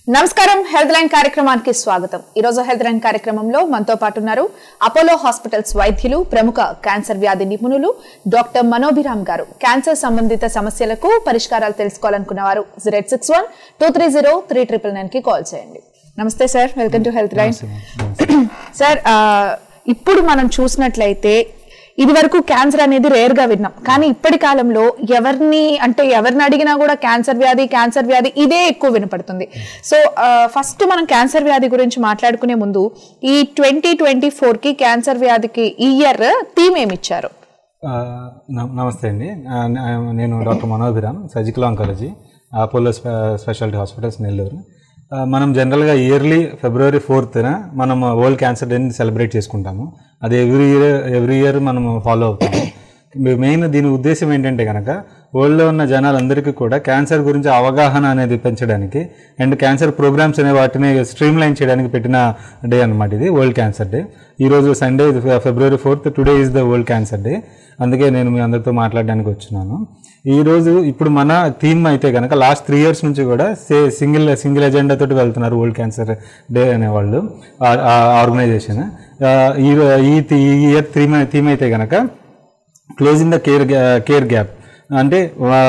నమస్కారం health line కార్యక్రమానికి స్వాగతం ఈ రోజు హెల్త్ లైన్ కార్యక్రమంలో మనతో పాటు ఉన్నారు అపోలో హాస్పిటల్స్ వైద్యులు ప్రముఖ క్యాన్సర్ వ్యాధి నిపుణులు డాక్టర్ మనోభిరామ్ గారు క్యాన్సర్ సంబంధిత సమస్యలకు పరిష్కారాలు తెలుసుకోవాలనుకున్న వారు zero eight six one two three zero three triple nine కి కాల్ చేయండి నమస్తే sir welcome to health line sir ఆ, ఇప్పుడు మనం చూసినట్లయితే ఇది వరకు క్యాన్సర్ అనేది రేర్ గా విన్నాం కానీ ఇప్పటి కాలంలో ఎవరిని అంటే ఎవరిని అడిగినా కూడా క్యాన్సర్ వ్యాధి క్యాన్సర్ వ్యాధి ఇదే ఎక్కువ వినపడుతుంది సో ఫస్ట్ మనం క్యాన్సర్ వ్యాధి గురించి మాట్లాడుకునే ముందు ఈ ట్వంటీ ట్వంటీ ఫోర్ కి క్యాన్సర్ వ్యాధికి ఈ ఇయర్ థీమ్ ఏమి ఇచ్చారు ఆ, న- నమస్తే అండి ఆ, న- నేను doctor Manobhiram surgical oncology Apollo స్పె స్పెషాలిటీ హాస్పిటల్స్ నెల్లూరు ఆ, మనం జనరల్గా ఇయర్లీ ఫిబ్రవరి ఫోర్త్న మనం వరల్డ్ క్యాన్సర్ డేని సెలబ్రేట్ చేసుకుంటాము అది ఎవ్రీ ఇయర్ ఎవ్రీ ఇయర్ మనం ఫాలో అవుతాము మెయిన్ దీని ఉద్దేశం ఏంటంటే కనుక వరల్డ్లో ఉన్న జనాలందరికీ కూడా క్యాన్సర్ గురించి అవగాహన అనేది పెంచడానికి అండ్ క్యాన్సర్ ప్రోగ్రామ్స్ అనే వాటిని స్ట్రీమ్ లైన్ చేయడానికి పెట్టిన డే అనమాట ఇది వరల్డ్ క్యాన్సర్ డే ఈరోజు Sunday February fourth today is the world cancer day అందుకే నేను మీ అందరితో మాట్లాడడానికి వచ్చినాను ఈరోజు ఇప్పుడు మన థీమ్ అయితే కనుక లాస్ట్ త్రీ ఇయర్స్ నుంచి కూడా సే సింగిల్ సింగిల్ ఎజెండా తోటి వెళ్తున్నారు వరల్డ్ క్యాన్సర్ డే అనేవాళ్ళు ఆర్గనైజేషన్ ఈ ఈ ఇయర్ థీమ్ థీమ్ అయితే కనుక closing the care care gap అంటే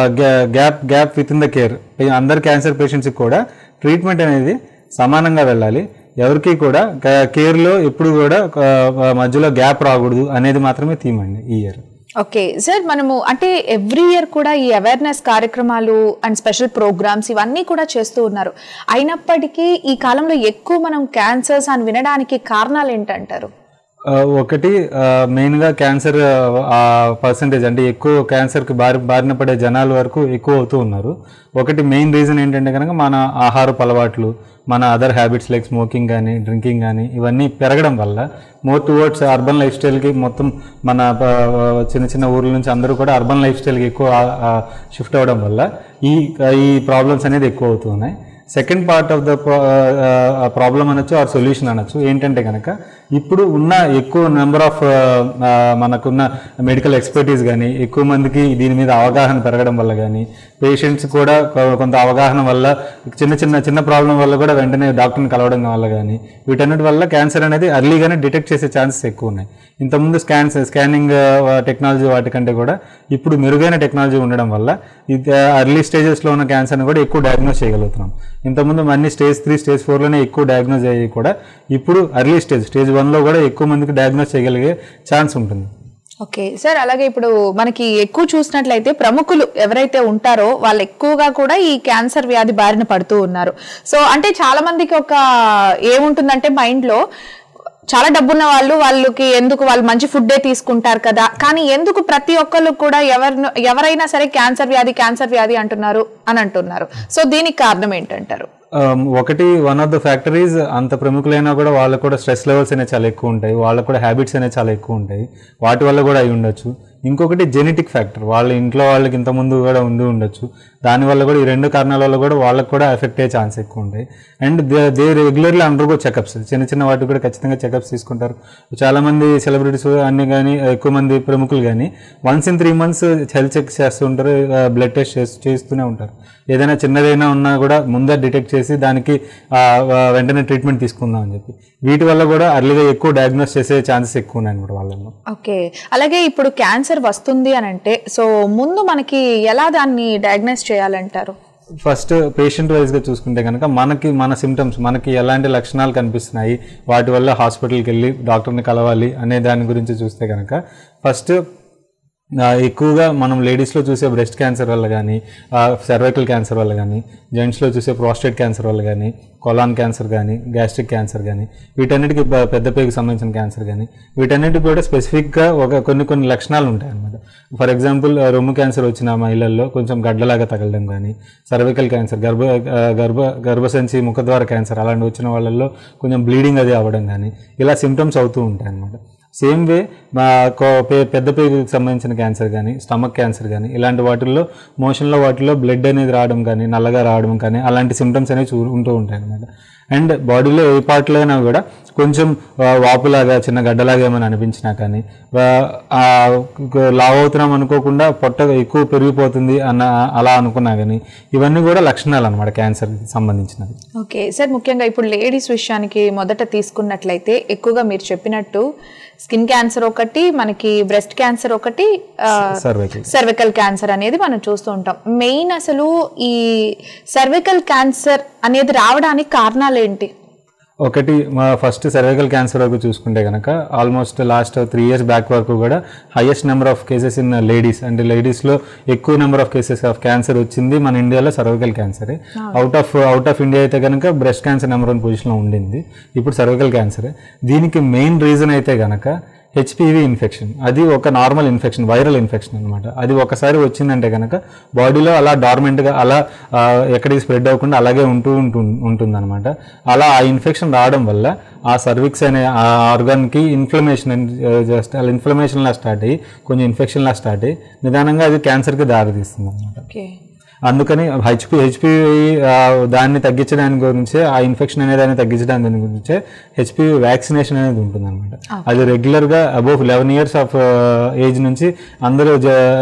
gap gap with in the care అందరు క్యాన్సర్ పేషెంట్స్కి కూడా ట్రీట్మెంట్ అనేది సమానంగా వెళ్ళాలి ఎవరికి కూడా కేర్లో ఎప్పుడు కూడా ఆ, మధ్యలో గ్యాప్ రాకూడదు అనేది మాత్రమే థీమ్ అండి ఈ ఇయర్ ఓకే సార్ మనము అంటే ఎవ్రీ ఇయర్ కూడా ఈ అవేర్నెస్ కార్యక్రమాలు అండ్ స్పెషల్ ప్రోగ్రామ్స్ ఇవన్నీ కూడా చేస్తూ ఉన్నారు అయినప్పటికీ ఈ కాలంలో ఎక్కువ మనం క్యాన్సర్స్ అని వినడానికి కారణాలు ఏంటంటారు ఆ, ఒకటి ఆ, మెయిన్గా క్యాన్సర్ పర్సంటేజ్ అంటే ఎక్కువ క్యాన్సర్కి బారి బారిన పడే జనాల వరకు ఎక్కువ అవుతూ ఉన్నారు ఒకటి మెయిన్ రీజన్ ఏంటంటే కనుక మన ఆహారపు అలవాట్లు మన అదర్ హ్యాబిట్స్ లైక్ స్మోకింగ్ కానీ డ్రింకింగ్ కానీ ఇవన్నీ పెరగడం వల్ల మోర్ టువర్డ్స్ అర్బన్ లైఫ్ స్టైల్కి మొత్తం మన ఆ, చిన్న చిన్న ఊర్ల నుంచి అందరూ కూడా అర్బన్ లైఫ్ స్టైల్కి ఎక్కువ షిఫ్ట్ అవ్వడం వల్ల ఈ ఈ ప్రాబ్లమ్స్ అనేది ఎక్కువ అవుతూ ఉన్నాయి second part of the problem అనొచ్చు ఆర్ సొల్యూషన్ అనొచ్చు ఏంటంటే కనుక ఇప్పుడు ఉన్న ఎక్కువ నెంబర్ ఆఫ్ మనకున్న మెడికల్ ఎక్స్పర్టీస్ కానీ ఎక్కువ మందికి దీని మీద అవగాహన పెరగడం వల్ల కానీ పేషెంట్స్ కూడా కొ- కొంత అవగాహన వల్ల చిన్న చిన్న చిన్న ప్రాబ్లం వల్ల కూడా వెంటనే డాక్టర్ని కలవడం వల్ల కానీ వీటన్నిటి వల్ల క్యాన్సర్ అనేది అర్లీగానే డిటెక్ట్ చేసే ఛాన్సెస్ ఎక్కువ ఉన్నాయి ఇంతకుముందు స్కాన్స్ స్కానింగ్ టెక్నాలజీ వాటికంటే కూడా ఇప్పుడు మెరుగైన టెక్నాలజీ ఉండడం వల్ల ఇది అర్లీ స్టేజెస్లో ఉన్న క్యాన్సర్ని కూడా ఎక్కువ డయాగ్నోస్ చేయగలుగుతున్నాం ఇంతకుముందు అన్ని స్టేజ్ త్రీ స్టేజ్ ఫోర్లోనే ఎక్కువ డయాగ్నోస్ అయ్యి కూడా ఇప్పుడు అర్లీ స్టేజ్ స్టేజ్ వన్లో కూడా ఎక్కువ మందికి డయాగ్నోస్ చేయగలిగే ఛాన్స్ ఉంటుంది ఓకే సార్ అలాగే ఇప్పుడు మనకి ఎక్కువ చూసినట్లయితే ప్రముఖులు ఎవరైతే ఉంటారో వాళ్ళు ఎక్కువగా కూడా ఈ క్యాన్సర్ వ్యాధి బారిన పడుతూ ఉన్నారు సో అంటే చాలా మందికి ఒక ఏముంటుందంటే మైండ్ లో చాలా డబ్బున్న వాళ్ళు వాళ్ళకి ఎందుకు వాళ్ళు మంచి ఫుడ్డే తీసుకుంటారు కదా కానీ ఎందుకు ప్రతి ఒక్కళ్ళు కూడా ఎవరిను ఎవరైనా సరే క్యాన్సర్ వ్యాధి క్యాన్సర్ వ్యాధి అంటున్నారు అని అంటున్నారు సో దీనికి కారణం ఏంటంటారు Um, ఒకటి వన్ ఆఫ్ ద ఫ్యాక్టరీస్ అంత ప్రముఖులైనా కూడా వాళ్ళకు కూడా స్ట్రెస్ లెవెల్స్ అనేవి చాలా ఎక్కువ ఉంటాయి వాళ్ళకు కూడా హ్యాబిట్స్ అనేవి చాలా ఎక్కువ ఉంటాయి వాటి వల్ల కూడా అయి ఉండొచ్చు ఇంకొకటి జెనెటిక్ ఫ్యాక్టర్ వాళ్ళ ఇంట్లో వాళ్ళకి ఇంతకుముందు కూడా ఉండి ఉండొచ్చు దానివల్ల కూడా ఈ రెండు కారణాల వల్ల కూడా వాళ్ళకు కూడా ఎఫెక్ట్ అయ్యే ఛాన్స్ ఎక్కువ ఉంటాయి and they they regularly undergo checkups చిన్న చిన్న వాటికి కూడా ఖచ్చితంగా చెకప్స్ తీసుకుంటారు చాలా మంది సెలబ్రిటీస్ అన్ని కానీ ఎక్కువ మంది ప్రముఖులు కానీ once in three months health check చేస్తుంటారు బ్లడ్ టెస్ట్ చేస్తూనే ఉంటారు ఏదైనా చిన్నదైనా ఉన్నా కూడా ముందే డిటెక్ట్ చేసి దానికి ఆ, ఆ, వెంటనే ట్రీట్మెంట్ తీసుకుందాం అని చెప్పి వీటి వల్ల కూడా అర్లీగా ఎక్కువ డయాగ్నోస్ చేసే ఛాన్సెస్ ఎక్కువ ఉన్నాయి అనమాట వాళ్ళలో ఓకే అలాగే ఇప్పుడు క్యాన్సర్ వస్తుంది అని అంటే సో ముందు మనకి ఎలా దాన్ని డయాగ్నైజ్ చేయాలంటారు ఫస్ట్ పేషెంట్ వైజ్గా చూసుకుంటే కనుక మనకి మన సిమ్టమ్స్ మనకి ఎలాంటి లక్షణాలు కనిపిస్తున్నాయి వాటి వల్ల హాస్పిటల్కి వెళ్ళి డాక్టర్ని కలవాలి అనే దాని గురించి చూస్తే కనుక ఫస్ట్ ఆ, ఎక్కువగా మనం లేడీస్లో చూసే బ్రెస్ట్ క్యాన్సర్ వల్ల కానీ సర్వైకల్ క్యాన్సర్ వల్ల కానీ జెంట్స్లో చూసే ప్రోస్టేట్ క్యాన్సర్ వల్ల కానీ కొలాన్ క్యాన్సర్ కానీ గ్యాస్ట్రిక్ క్యాన్సర్ కానీ వీటన్నిటికీ ప- పెద్ద పేగుకి సంబంధించిన క్యాన్సర్ కానీ వీటన్నిటికి కూడా స్పెసిఫిక్గా ఒక కొన్ని కొన్ని లక్షణాలు ఉంటాయి అన్నమాట ఫర్ ఎగ్జాంపుల్ రొమ్ము క్యాన్సర్ వచ్చిన మహిళల్లో కొంచెం గడ్డలాగా తగలడం కానీ సర్వికల్ క్యాన్సర్ గర్భ ఆ, గర్భ గర్భసంచి ముఖద్వార క్యాన్సర్ అలాంటి వచ్చిన వాళ్ళల్లో కొంచెం బ్లీడింగ్ అది అవ్వడం కానీ ఇలా సిమ్టమ్స్ అవుతూ ఉంటాయి అన్నమాట సేమ్ వే మా కో- పే- పెద్ద పేగుకి సంబంధించిన క్యాన్సర్ కానీ స్టమక్ క్యాన్సర్ కానీ ఇలాంటి వాటిల్లో మోషన్లో వాటిలో బ్లడ్ అనేది రావడం కానీ నల్లగా రావడం కానీ అలాంటి సిమ్టమ్స్ అనేవి చూ ఉంటూ ఉంటాయి అనమాట అండ్ బాడీలో ఏ పార్ట్లో అయినా కూడా కొంచెం ఆ, వాపులాగా చిన్న గడ్డలాగా ఏమైనా అనిపించినా కానీ ఆ, ఆ, లావ్ అవుతున్నాం అనుకోకుండా పొట్ట ఎక్కువ పెరిగిపోతుంది అన్న అలా అనుకున్నా కానీ ఇవన్నీ కూడా లక్షణాలు అనమాట క్యాన్సర్కి సంబంధించినవి ఓకే సార్ ముఖ్యంగా ఇప్పుడు లేడీస్ విషయానికి మొదట తీసుకున్నట్లయితే ఎక్కువగా మీరు చెప్పినట్టు స్కిన్ క్యాన్సర్ ఒకటి మనకి బ్రెస్ట్ క్యాన్సర్ ఒకటి సర్వైకల్ సర్వికల్ క్యాన్సర్ అనేది మనం చూస్తూ ఉంటాం మెయిన్ అసలు ఈ సర్వికల్ క్యాన్సర్ అనేది రావడానికి కారణాలు ఏంటి ఒకటి మా ఫస్ట్ సర్వైకల్ క్యాన్సర్ వరకు చూసుకుంటే కనుక almost last three years back వరకు కూడా highest number of cases in ladies అంటే లేడీస్లో ఎక్కువ number of cases of cancer వచ్చింది మన ఇండియాలో సర్వైకల్ క్యాన్సరే out of out of India అయితే కనుక బ్రెస్ట్ క్యాన్సర్ నెంబర్ వన్ పొజిషన్లో ఉండింది ఇప్పుడు సర్వైకల్ క్యాన్సరే దీనికి మెయిన్ రీజన్ అయితే కనుక హెచ్పివి ఇన్ఫెక్షన్ అది ఒక నార్మల్ ఇన్ఫెక్షన్ వైరల్ ఇన్ఫెక్షన్ అనమాట అది ఒకసారి వచ్చిందంటే కనుక బాడీలో అలా డార్మెంట్గా అలా ఆ, ఎక్కడికి స్ప్రెడ్ అవ్వకుండా అలాగే ఉంటూ ఉంటు ఉంటుందన్నమాట అలా ఆ ఇన్ఫెక్షన్ రావడం వల్ల ఆ సర్విక్స్ అనే ఆ ఆర్గాన్కి ఇన్ఫ్లమేషన్ జస్ట్ అలా ఇన్ఫ్లమేషన్లా స్టార్ట్ అయ్యి కొంచెం ఇన్ఫెక్షన్లా స్టార్ట్ అయ్యి నిదానంగా అది క్యాన్సర్కి దారితీస్తుంది అనమాట ఓకే అందుకని హెచ్పి హెచ్పి దాన్ని తగ్గించడానికి గురించే ఆ ఇన్ఫెక్షన్ అనేది దాన్ని తగ్గించడానికి గురించే హెచ్పి వ్యాక్సినేషన్ అనేది ఉంటుంది అనమాట అది రెగ్యులర్గా above eleven years of age నుంచి అందరూ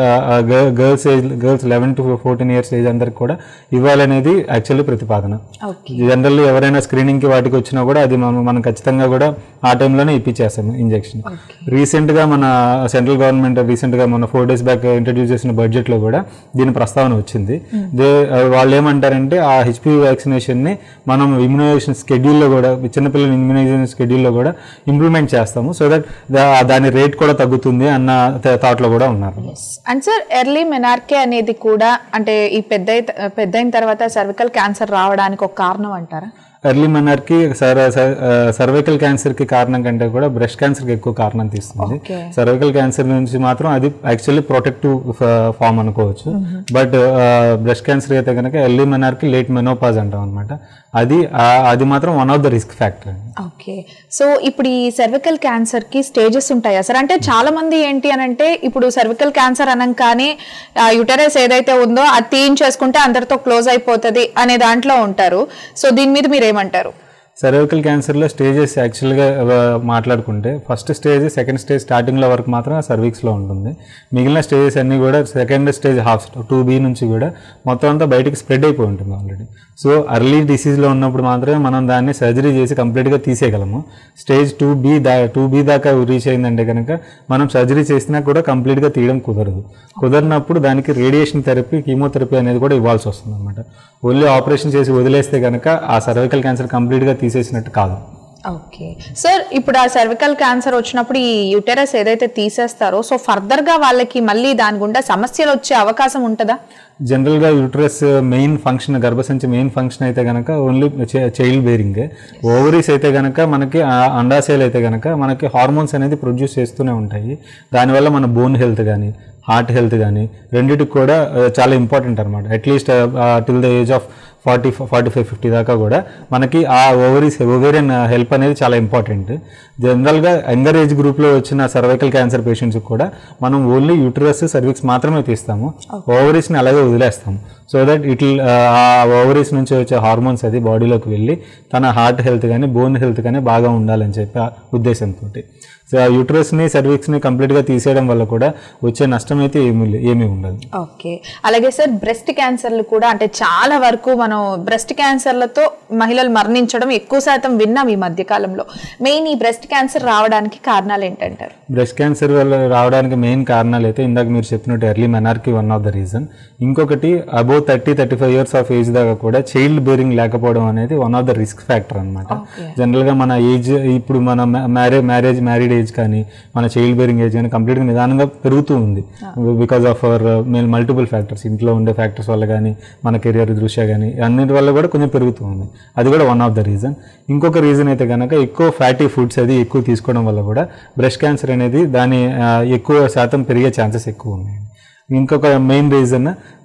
girls age girls eleven to fourteen years age అందరికి కూడా ఇవ్వాలనేది యాక్చువల్లీ ప్రతిపాదన ఓకే జనరల్లీ ఎవరైనా స్క్రీనింగ్కి వాటికి వచ్చినా కూడా అది మనం మనం ఖచ్చితంగా కూడా ఆ టైంలోనే ఇప్పించేస్తాము ఇంజెక్షన్ రీసెంట్గా మన సెంట్రల్ గవర్నమెంట్ రీసెంట్గా మన ఫోర్ డేస్ బ్యాక్ ఇంట్రడ్యూస్ చేసిన బడ్జెట్లో కూడా దీని ప్రస్తావన వచ్చింది దే వాళ్ళు ఏమంటారంటే ఆ హెచ్పివి వ్యాక్సినేషన్ని మనం ఇమ్యునైజేషన్ స్కెడ్యూల్లో కూడా చిన్నపిల్లల ఇమ్యునైజేషన్ స్కెడ్యూల్లో కూడా ఇంప్లిమెంట్ చేస్తాము సో దట్ దాని రేట్ కూడా తగ్గుతుంది అన్న థాట్లో కూడా ఉన్నారు అండ్ సార్ ఎర్లీ మెనార్కే అనేది కూడా అంటే ఈ పెద్ద పెద్ద అయిన తర్వాత సర్వికల్ క్యాన్సర్ రావడానికి ఒక కారణం అంటారా ఎర్లీ మనర్కి సర్ సర్వైకల్ క్యాన్సర్కి కారణం కంటే కూడా బ్రెస్ట్ క్యాన్సర్కి ఎక్కువ కారణం తీస్తుంది ఓకే సర్వైకల్ క్యాన్సర్ నుంచి మాత్రం అది యాక్చువల్లీ ప్రొటెక్టివ్ ఫామ్ అనుకోవచ్చు బట్ బ్రెస్ట్ క్యాన్సర్ అయితే కనుక ఎర్లీ మెనార్కి లేట్ మెనోపాజ్ అంటాం అనమాట అది ఆ, అది మాత్రం one of the risk factor okay so ఇప్పుడు ఈ సర్వికల్ క్యాన్సర్ కి స్టేజెస్ ఉంటాయా సార్ అంటే చాలా మంది ఏంటి అని అంటే ఇప్పుడు సర్వికల్ క్యాన్సర్ అనగానే యుటరస్ ఏదైతే ఉందో అది తీయించేసుకుంటే అందరితో క్లోజ్ అయిపోతుంది అనే దాంట్లో ఉంటారు సో దీని మీద మీరు ఏమంటారు సర్వైకల్ క్యాన్సర్లో స్టేజెస్ యాక్చువల్గా మాట్లాడుకుంటే ఫస్ట్ స్టేజ్ సెకండ్ స్టేజ్ స్టార్టింగ్లో వరకు మాత్రం సర్వీక్స్లో ఉంటుంది మిగిలిన స్టేజెస్ అన్నీ కూడా second stage half two B నుంచి కూడా మొత్తం అంతా బయటికి స్ప్రెడ్ అయిపోయి ఉంటుంది ఆల్రెడీ సో అర్లీ డిసీజ్లో ఉన్నప్పుడు మాత్రమే మనం దాన్ని సర్జరీ చేసి కంప్లీట్గా తీసేయగలము స్టేజ్ టూ బీ దా టూ బీ దాకా రీచ్ అయిందంటే కనుక మనం సర్జరీ చేసినా కూడా కంప్లీట్గా తీయడం కుదరదు కుదరినప్పుడు దానికి రేడియేషన్ థెరపీ కీమోథెరపీ అనేది కూడా ఇవ్వాల్సి వస్తుంది అనమాట ఓన్లీ ఆపరేషన్ చేసి వదిలేస్తే కనుక ఆ సర్వైకల్ క్యాన్సర్ కంప్లీట్గా తీసేసినట్టు కాదు ఓకే సార్ ఇప్పుడు ఆ సర్వికల్ క్యాన్సర్ వచ్చినప్పుడు ఈ యుటెరస్ ఏదైతే తీసేస్తారో సో ఫర్దర్ గా వాళ్ళకి మళ్ళీ దాని గుండా సమస్యలు వచ్చే అవకాశం ఉంటుందా జనరల్గా యూట్రస్ మెయిన్ ఫంక్షన్ గర్భసంచి మెయిన్ ఫంక్షన్ అయితే కనుక ఓన్లీ చైల్డ్ బేరింగ్ ఓవరీస్ అయితే కనుక మనకి ఆ అండాశయాలు అయితే కనుక మనకి హార్మోన్స్ అనేది ప్రొడ్యూస్ చేస్తూనే ఉంటాయి దానివల్ల మన బోన్ హెల్త్ కానీ హార్ట్ హెల్త్ కానీ రెండిటికి కూడా ఆ, చాలా ఇంపార్టెంట్ అనమాట at least till the age of forty forty five fifty దాకా కూడా మనకి ఆ ఓవరీస్ ఓవేరియన్ హెల్ప్ అనేది చాలా ఇంపార్టెంట్ జనరల్గా యంగర్ ఏజ్ గ్రూప్లో వచ్చిన సర్వైకల్ క్యాన్సర్ పేషెంట్స్కి కూడా మనం ఓన్లీ యూటరస్ సర్వీక్స్ మాత్రమే తీస్తాము ఓవరీస్ని అలాగే వదిలేస్తాము so that it uh ovaries నుంచి వచ్చే హార్మోన్స్ అది బాడీలోకి వెళ్ళి తన హార్ట్ హెల్త్ కానీ బోన్ హెల్త్ కానీ బాగా ఉండాలని చెప్పి ఆ ఉద్దేశంతో సో ఆ యూటరస్ని సర్వీక్స్ని కంప్లీట్గా తీసేయడం వల్ల కూడా వచ్చే నష్టం అయితే ఏమీ లే- ఏమీ ఉండదు ఓకే అలాగే సార్ బ్రెస్ట్ క్యాన్సర్లు కూడా అంటే చాలా వరకు మనం బ్రెస్ట్ క్యాన్సర్లతో మహిళలు మరణించడం ఎక్కువ శాతం విన్నాం ఈ మధ్య కాలంలో మెయిన్ ఈ బ్రెస్ట్ క్యాన్సర్ రావడానికి కారణాలు ఏంటంటారు బ్రెస్ట్ క్యాన్సర్ వల్ల రావడానికి మెయిన్ కారణాలు అయితే ఇందాక మీరు చెప్పినట్టు early menarche one of the reason ఇంకొకటి above thirty thirty five years of age దాకా కూడా చైల్డ్ బేరింగ్ లేకపోవడం అనేది one of the risk factor అనమాట జనరల్గా మన ఏజ్ ఇప్పుడు మన మ్యారేజ్ మ్యారేజ్ మ్యారీడ్ ఏజ్ కానీ మన చైల్డ్ బేరింగ్ ఏజ్ కానీ కంప్లీట్గా నిదానంగా పెరుగుతూ ఉంది because of our main multiple factors ఇంట్లో ఉండే ఫ్యాక్టర్స్ వల్ల కానీ మన కెరియర్ దృష్ట్యా కానీ అన్నిటి వల్ల కూడా కొంచెం పెరుగుతూ ఉంది అది కూడా వన్ ఆఫ్ ద రీజన్ ఇంకొక రీజన్ అయితే కనుక ఎక్కువ ఫ్యాటీ ఫుడ్స్ అది ఎక్కువ తీసుకోవడం వల్ల కూడా బ్రెస్ట్ క్యాన్సర్ అనేది దాని ఆ, ఎక్కువ శాతం పెరిగే ఛాన్సెస్ ఎక్కువ ఉన్నాయి ఇంకొక మెయిన్ రీజన్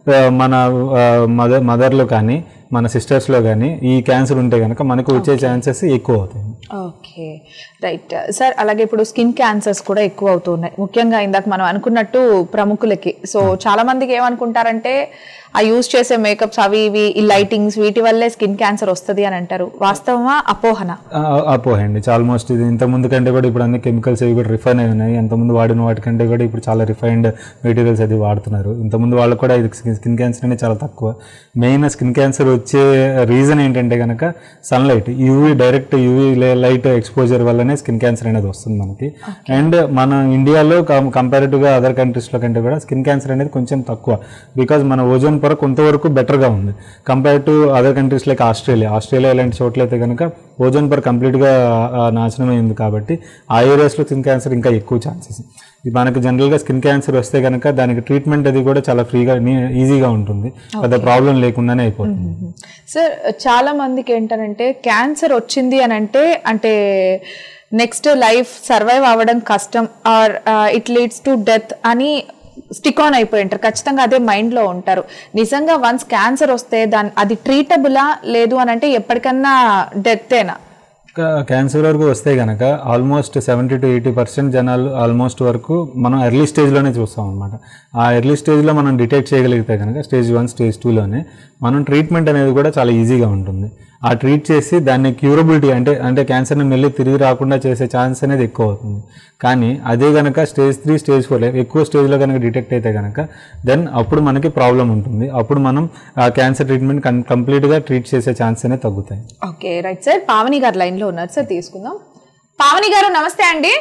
ఆ, మన మదర్ మదర్లో కానీ మన సిస్టర్స్లో కానీ ఈ క్యాన్సర్ ఉంటే కనుక మనకు వచ్చే ఛాన్సెస్ ఎక్కువ అవుతాయి ఓకే రైట్ సార్ అలాగే ఇప్పుడు స్కిన్ క్యాన్సర్స్ కూడా ఎక్కువ అవుతున్నాయి ముఖ్యంగా ఇందాక మనం అనుకున్నట్టు ప్రముఖులకి సో చాలా మందికి ఏమనుకుంటారంటే ఆ యూజ్ చేసే మేకప్స్ అవి ఇవి ఈ లైటింగ్స్ వీటి వల్లే స్కిన్ క్యాన్సర్ వస్తుంది అని అంటారు వాస్తవమా అపోహన అపోహండి ఆల్మోస్ట్ ఇది ఇంత ముందు కంటే కూడా ఇప్పుడు అన్ని కెమికల్స్ అవి కూడా రిఫైన్ అయి ఉన్నాయి ఎంతమంది వాడిన వాటికంటే కూడా ఇప్పుడు చాలా రిఫైన్డ్ మెటీరియల్స్ అది వాడుతున్నారు ఇంతకుముందు వాళ్ళకు కూడా ఇది స్కిన్ క్యాన్సర్ అనేది చాలా తక్కువ మెయిన్ స్కిన్ క్యాన్సర్ వచ్చే రీజన్ ఏంటంటే కనుక sunlight UV direct UV light exposure వల్లనే స్కిన్ క్యాన్సర్ అనేది వస్తుంది మనకి అండ్ మన ఇండియాలో కంపారిటివ్గా అదర్ కంట్రీస్లో కంటే కూడా స్కిన్ క్యాన్సర్ అనేది కొంచెం తక్కువ బికాజ్ మన ఓజోన్ పొర కొంతవరకు బెటర్గా ఉంది compare to other countries like Australia Australia ఇలాంటి చోట్ల అయితే కనుక ఓజోన్ పొర కంప్లీట్గా నాశనం అయింది కాబట్టి ఆ ఏరియాస్లో స్కిన్ క్యాన్సర్ ఇంకా ఎక్కువ ఛాన్సెస్ మనకు జనరల్గా స్కిన్ క్యాన్సర్ వస్తే కనుక దానికి ట్రీట్మెంట్ అది కూడా చాలా ఫ్రీగా ఈజీగా ఉంటుంది పెద్ద ప్రాబ్లం లేకుండానే అయిపోతుంది సార్ చాలా మందికి ఏంటనంటే క్యాన్సర్ వచ్చింది అని అంటే అంటే నెక్స్ట్ లైఫ్ సర్వైవ్ అవ్వడం కష్టం or it leads to death అని స్టిక్ ఆన్ అయిపోయి ఉంటారు ఖచ్చితంగా అదే మైండ్లో ఉంటారు నిజంగా వన్స్ క్యాన్సర్ వస్తే దాని అది ట్రీటబులా లేదు అని అంటే ఎప్పటికన్నా డెత్తేనా క్యాన్సర్ వరకు వస్తే కనుక almost seventy to eighty percent జనాలు ఆల్మోస్ట్ వరకు మనం ఎర్లీ స్టేజ్లోనే చూస్తాం అనమాట ఆ ఎర్లీ స్టేజ్లో మనం డిటెక్ట్ చేయగలిగితే కనుక స్టేజ్ వన్ స్టేజ్ టూలోనే మనం ట్రీట్మెంట్ అనేది కూడా చాలా ఈజీగా ఉంటుంది ఆ ట్రీట్ చేసి దాన్ని క్యూరబిలిటీ అంటే అంటే క్యాన్సర్ని మళ్ళీ తిరిగి రాకుండా చేసే ఛాన్స్ అనేది ఎక్కువ అవుతుంది కానీ అదే కనుక స్టేజ్ త్రీ స్టేజ్ ఫోర్ ఎక్కువ స్టేజ్లో కనుక డిటెక్ట్ అయితే కనుక దెన్ అప్పుడు మనకి ప్రాబ్లం ఉంటుంది అప్పుడు మనం ఆ క్యాన్సర్ ట్రీట్మెంట్ కంప్లీట్గా ట్రీట్ చేసే ఛాన్స్ అనేది తగ్గుతాయి ఓకే రైట్ సార్ పావని గారు లైన్లో ఉన్నారు సార్ తీసుకుందాం పావని గారు నమస్తే అండి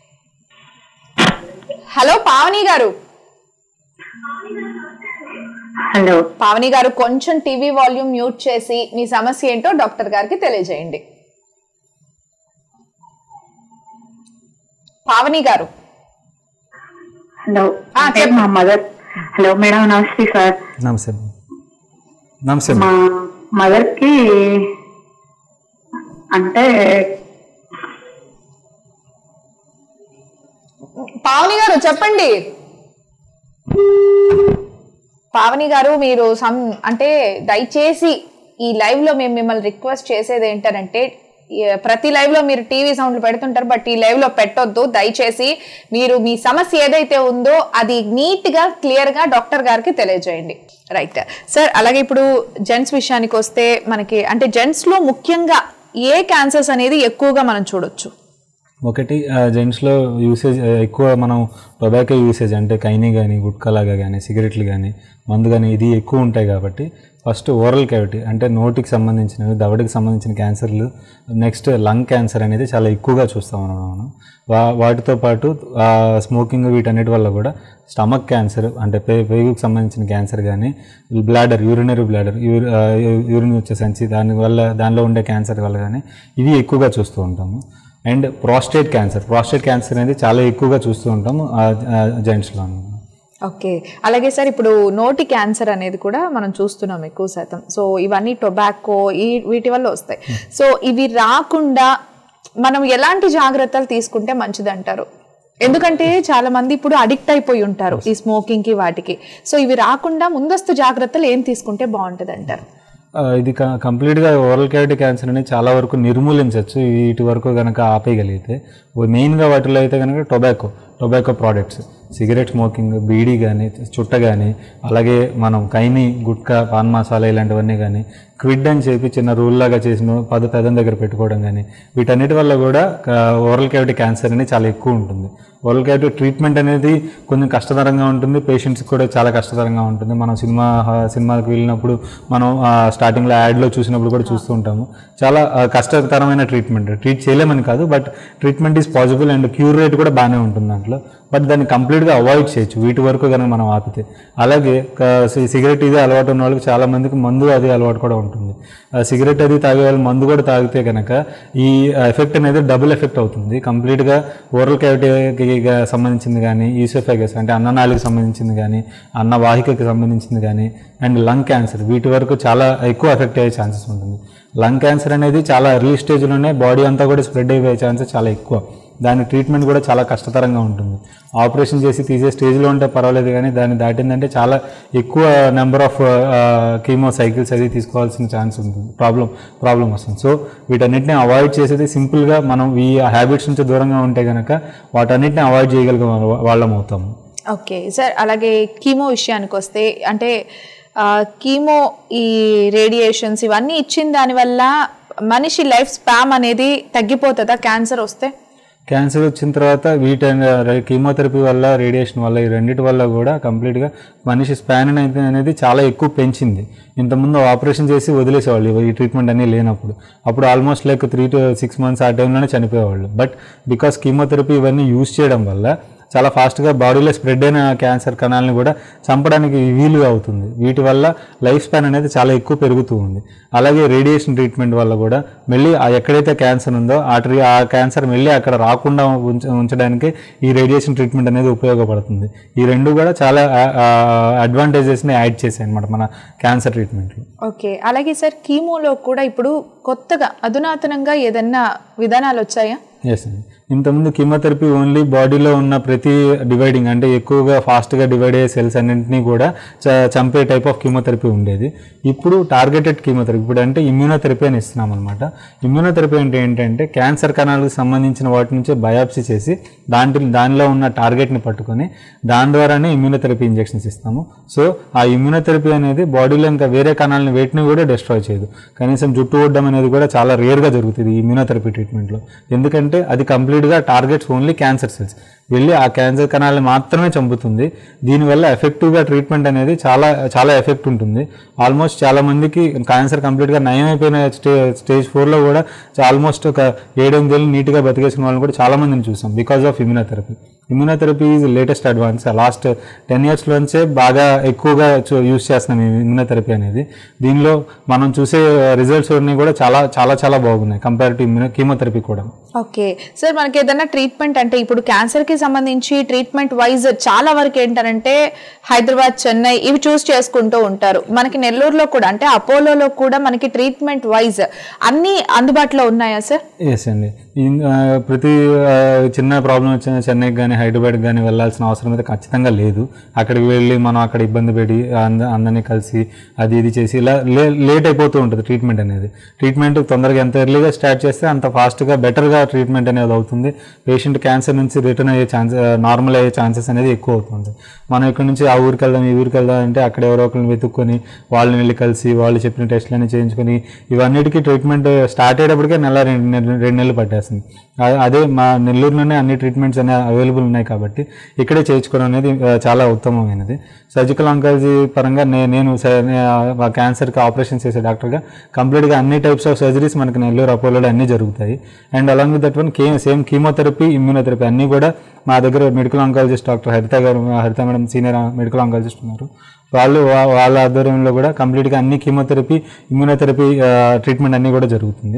హలో పావని గారు హలో పావని గారు కొంచెం టీవీ వాల్యూమ్ మ్యూట్ చేసి మీ సమస్య ఏంటో డాక్టర్ గారికి తెలియజేయండి పావని గారు హలో ఆ, అంటే మా మదర్ హలో మేడం నమస్తే సార్ నమస్తే నమస్తే మా మదర్ కి అంటే పావని గారు చెప్పండి పావని గారు మీరు సమ్ అంటే దయచేసి ఈ లైవ్ లో మేము మిమ్మల్ని రిక్వెస్ట్ చేసేది ఏంటంటే ఏ- ప్రతి లైవ్ లో మీరు టీవీ సౌండ్లు పెడుతుంటారు బట్ ఈ లైవ్ లో పెట్టొద్దు దయచేసి మీరు మీ సమస్య ఏదైతే ఉందో అది నీట్ గా క్లియర్ గా డాక్టర్ గారికి తెలియజేయండి రైట్ సార్ అలాగే ఇప్పుడు జెంట్స్ విషయానికి వస్తే మనకి అంటే జెంట్స్ లో ముఖ్యంగా ఏ క్యాన్సర్స్ అనేది ఎక్కువగా మనం చూడొచ్చు ఒకటి జెంట్స్లో యూసేజ్ ఎక్కువ మనం టొబాకో యూసేజ్ అంటే కైనీ కానీ గుట్కాలాగా కానీ సిగరెట్లు కానీ మందు కానీ ఇది ఎక్కువ ఉంటాయి కాబట్టి ఫస్ట్ ఓరల్ క్యావిటీ అంటే నోటికి సంబంధించినవి దవడకి సంబంధించిన క్యాన్సర్లు నెక్స్ట్ లంగ్ క్యాన్సర్ అనేది చాలా ఎక్కువగా చూస్తాం మనం మనం వా వాటితో పాటు స్మోకింగ్ వీటన్నిటి వల్ల కూడా స్టమక్ క్యాన్సర్ అంటే పే పేగుకు సంబంధించిన క్యాన్సర్ కానీ బ్లాడర్ యూరినరీ బ్లాడర్ యూరి యూరిన్ వచ్చే సంచి దానివల్ల దానిలో ఉండే క్యాన్సర్ వల్ల కానీ ఇవి ఎక్కువగా చూస్తూ ఉంటాము and prostate cancer prostate cancer అనేది చాలా ఎక్కువగా చూస్తూ ఉంటాము జెంట్స్లో ఓకే అలాగే సార్ ఇప్పుడు నోటి క్యాన్సర్ అనేది కూడా మనం చూస్తున్నాం ఎక్కువ శాతం సో ఇవన్నీ టొబాకో ఈ వీటి వల్ల వస్తాయి సో ఇవి రాకుండా మనం ఎలాంటి జాగ్రత్తలు తీసుకుంటే మంచిదంటారు ఎందుకంటే చాలా మంది ఇప్పుడు అడిక్ట్ అయిపోయి ఉంటారు ఈ స్మోకింగ్ కి వాటికి సో ఇవి రాకుండా ముందస్తు జాగ్రత్తలు ఏం తీసుకుంటే బాగుంటుంది అంటారు ఆ, ఇది క- కంప్లీట్గా ఓరల్ క్యావిటీ క్యాన్సర్ అనేది చాలా వరకు నిర్మూలించవచ్చు వీటి వరకు కనుక ఆపేయగలిగితే ఓ మెయిన్గా వాటిలో అయితే కనుక tobacco tobacco products cigarette smoking bidi కానీ చుట్ట కానీ అలాగే మనం కైని గుట్కా పాన్ మసాలా ఇలాంటివన్నీ కానీ క్విడ్ అని చెప్పి చిన్న రూల్ లాగా చేసిన పద పెదం దగ్గర పెట్టుకోవడం కానీ వీటన్నిటి వల్ల కూడా ఓరల్ క్యావిటీ క్యాన్సర్ అనేది చాలా ఎక్కువ ఉంటుంది ఓరల్ క్యావిటీ ట్రీట్మెంట్ అనేది కొంచెం కష్టతరంగా ఉంటుంది పేషెంట్స్కి కూడా చాలా కష్టతరంగా ఉంటుంది మనం సినిమా హా- సినిమాకి వెళ్ళినప్పుడు మనం ఆ, స్టార్టింగ్లో యాడ్లో చూసినప్పుడు కూడా చూస్తూ ఉంటాము చాలా ఆ, కష్టతరమైన ట్రీట్మెంట్ ట్రీట్ చేయలేమని కాదు but treatment is possible and cure rate కూడా బాగానే ఉంటుంది దాంట్లో బట్ దాన్ని కంప్లీట్గా అవాయిడ్ చేయొచ్చు వీటి వరకు కనుక మనం ఆపితే అలాగే క- సి- సిగరెట్ ఇది అలవాటు ఉన్న వాళ్ళకి చాలా మందికి మందు అది అలవాటు కూడా ఉంటుంది ఆ సిగరెట్ అది తాగే వాళ్ళు మందు కూడా తాగితే కనుక ఈ ఎఫెక్ట్ అనేది డబుల్ ఎఫెక్ట్ అవుతుంది కంప్లీట్గా ఓరల్ క్యావిటీకి సంబంధించింది కానీ ఈసోఫాగస్ అంటే అన్ననాళికి సంబంధించింది కానీ అన్న వాహికకి సంబంధించింది కానీ అండ్ లంగ్ క్యాన్సర్ వీటి వరకు చాలా ఎక్కువ ఎఫెక్ట్ అయ్యే ఛాన్సెస్ ఉంటుంది లంగ్ క్యాన్సర్ అనేది చాలా ఎర్లీ స్టేజ్లోనే బాడీ అంతా కూడా స్ప్రెడ్ అయిపోయే ఛాన్సెస్ చాలా ఎక్కువ దాని ట్రీట్మెంట్ కూడా చాలా కష్టతరంగా ఉంటుంది ఆపరేషన్ చేసి తీసే స్టేజ్లో ఉంటే పర్వాలేదు కానీ దాన్ని దాటిందంటే చాలా ఎక్కువ నెంబర్ ఆఫ్ కీమో సైకిల్స్ అది తీసుకోవాల్సిన ఛాన్స్ ఉంటుంది ప్రాబ్లం ప్రాబ్లం వస్తుంది సో వీటన్నిటిని అవాయిడ్ చేసేది సింపుల్గా మనం ఈ హ్యాబిట్స్ నుంచి దూరంగా ఉంటే కనుక వాటన్నిటిని అవాయిడ్ చేయగలిగే వాళ్ళం అవుతాము ఓకే సార్ అలాగే కీమో విషయానికి వస్తే అంటే ఆ, కీమో ఈ రేడియేషన్స్ ఇవన్నీ ఇచ్చిన దానివల్ల మనిషి లైఫ్ స్పామ్ అనేది తగ్గిపోతుందా క్యాన్సర్ వస్తే క్యాన్సర్ వచ్చిన తర్వాత వీటి కీమోథెరపీ వల్ల రేడియేషన్ వల్ల ఈ రెండింటి వల్ల కూడా కంప్లీట్గా మనిషి స్పాన్ అనేది అనేది చాలా ఎక్కువ పెంచింది ఇంతకుముందు ఆపరేషన్ చేసి వదిలేసేవాళ్ళు ఈ ట్రీట్మెంట్ అనేది లేనప్పుడు అప్పుడు almost like three to six months ఆ టైంలోనే చనిపోయేవాళ్ళు బట్ బికాస్ కీమోథెరపీ ఇవన్నీ యూజ్ చేయడం వల్ల చాలా ఫాస్ట్గా బాడీలో స్ప్రెడ్ అయిన క్యాన్సర్ కణాలను కూడా చంపడానికి వీలుగా అవుతుంది వీటి వల్ల లైఫ్ స్పాన్ అనేది చాలా ఎక్కువ పెరుగుతూ ఉంది అలాగే రేడియేషన్ ట్రీట్మెంట్ వల్ల కూడా మళ్ళీ ఆ ఎక్కడైతే క్యాన్సర్ ఉందో ఆ ట్రీ ఆ క్యాన్సర్ మళ్ళీ అక్కడ రాకుండా ఉంచ ఉంచడానికి ఈ రేడియేషన్ ట్రీట్మెంట్ అనేది ఉపయోగపడుతుంది ఈ రెండు కూడా చాలా అడ్వాంటేజెస్ని యాడ్ చేశాయి అనమాట మన క్యాన్సర్ ట్రీట్మెంట్లో ఓకే అలాగే సార్ కీమోలో కూడా ఇప్పుడు కొత్తగా అధునాతనంగా ఏదన్నా విధానాలు వచ్చాయా ఎస్ అండి ఇంతకుముందు కీమోథెరపీ ఓన్లీ బాడీలో ఉన్న ప్రతి డివైడింగ్ అంటే ఎక్కువగా ఫాస్ట్గా డివైడ్ అయ్యే సెల్స్ అన్నింటినీ కూడా చ- చంపే టైప్ ఆఫ్ కీమోథెరపీ ఉండేది ఇప్పుడు టార్గెటెడ్ కీమోథెరపీ ఇప్పుడు అంటే ఇమ్యూనోథెరపీ అని ఇస్తున్నాం అనమాట ఇమ్యూనోథెరపీ అంటే ఏంటంటే క్యాన్సర్ కణాలకు సంబంధించిన వాటి నుంచి బయాప్సీ చేసి దాంట్లో దానిలో ఉన్న టార్గెట్ని పట్టుకొని దాని ద్వారానే ఇమ్యూనోథెరపీ ఇంజెక్షన్స్ ఇస్తాము సో ఆ ఇమ్యూనోథెరపీ అనేది బాడీలో ఇంకా వేరే కణాలను వేటిని కూడా డిస్ట్రాయ్ చేయదు కనీసం జుట్టు ఊడడం అనేది కూడా చాలా రేర్గా జరుగుతుంది ఈ ఇమ్యూనోథెరపీ ట్రీట్మెంట్లో ఎందుకంటే అది కంప్లీట్గా టార్గెట్స్ ఓన్లీ క్యాన్సర్ సెల్స్ వెళ్ళి ఆ క్యాన్సర్ కణాలను మాత్రమే చంపుతుంది దీనివల్ల ఎఫెక్టివ్గా ట్రీట్మెంట్ అనేది చాలా చాలా ఎఫెక్ట్ ఉంటుంది ఆల్మోస్ట్ చాలా మందికి క్యాన్సర్ కంప్లీట్గా నయం అయిపోయిన స్టే స్టేజ్ ఫోర్లో కూడా ఆల్మోస్ట్ ఒక ఏడెనిమిదేళ్ళు నీట్గా బతికేసిన వాళ్ళని కూడా చాలా మందిని చూసాం because of immunotherapy immunotherapy is latest advance last ten ఇయర్స్లోంచే బాగా ఎక్కువగా యూస్ చేస్తున్నాం ఈ ఇమ్యూనోథెరపీ అనేది దీనిలో మనం చూసే రిజల్ట్స్ అన్నీ కూడా చాలా చాలా చాలా బాగున్నాయి కంపేర్ టు ఇమ్యూనో కీమోథెరపీ కూడా ఓకే సార్ మనకి ఏదైనా ట్రీట్మెంట్ అంటే ఇప్పుడు క్యాన్సర్ కి సంబంధించి ట్రీట్మెంట్ వైజ్ చాలా వరకు ఏంటంటే హైదరాబాద్ చెన్నై ఇవి చూస్ చేసుకుంటూ ఉంటారు మనకి నెల్లూరులో కూడా అంటే అపోలోలో కూడా మనకి ట్రీట్మెంట్ వైజ్ అన్ని అందుబాటులో ఉన్నాయా సార్ ఎస్ అండి ఇన్- ఆ, ప్రతి ఆ, చిన్న ప్రాబ్లం వచ్చిన చెన్నైకి కానీ హైదరాబాద్ కానీ వెళ్ళాల్సిన అవసరం అయితే ఖచ్చితంగా లేదు అక్కడికి వెళ్ళి మనం అక్కడ ఇబ్బంది పడి అంద అందరినీ కలిసి అది ఇది చేసి ఇలా లే లేట్ అయిపోతూ ఉంటుంది ట్రీట్మెంట్ అనేది ట్రీట్మెంట్ తొందరగా ఎంత ఎర్లీగా స్టార్ట్ చేస్తే అంత ఫాస్ట్గా బెటర్గా ట్రీట్మెంట్ అనేది అవుతుంది పేషెంట్ క్యాన్సర్ నుంచి రిటర్న్ అయ్యే ఛాన్స్ నార్మల్ అయ్యే ఛాన్సెస్ అనేది ఎక్కువ అవుతుంది మనం ఇక్కడ నుంచి ఆ ఊరికి వెళ్దాం ఈ ఊరికి వెళ్దాం అంటే అక్కడ ఎవరో ఒకరిని వెతుక్కొని వాళ్ళని వెళ్ళి కలిసి వాళ్ళు చెప్పిన టెస్ట్లన్నీ చేయించుకొని ఇవన్నిటికీ ట్రీట్మెంట్ స్టార్ట్ అయ్యేటప్పటికే నెల రెండు నెలలు రెండు నెలలు పట్టేస్తుంది అ- అదే మా నెల్లూరులోనే అన్ని ట్రీట్మెంట్స్ అనేవి అవైలబుల్ ఉన్నాయి కాబట్టి ఇక్కడే చేయించుకోవడం అనేది ఆ, చాలా ఉత్తమమైనది సర్జికల్ ఆంకాలజీ పరంగా నే- నేను క్యాన్సర్కి ఆపరేషన్ చేసే డాక్టర్గా కంప్లీట్గా అన్ని టైప్స్ ఆఫ్ సర్జరీస్ మనకి నెల్లూరు అపోలోలో అన్నీ జరుగుతాయి and along with that one కే సేమ్ కీమోథెరపీ ఇమ్యూనోథెరపీ అన్నీ కూడా మా దగ్గర మెడికల్ ఆంకాలజిస్ట్ డాక్టర్ హరిత గారు హరిత మేడం సీనియర్ మెడికల్ ఆంకాలజిస్ట్ ఉన్నారు వాళ్ళు వా- వాళ్ళ ఆధ్వర్యంలో కూడా కంప్లీట్గా అన్ని కీమోథెరపీ ఇమ్యూనోథెరపీ ట్రీట్మెంట్ అన్నీ కూడా జరుగుతుంది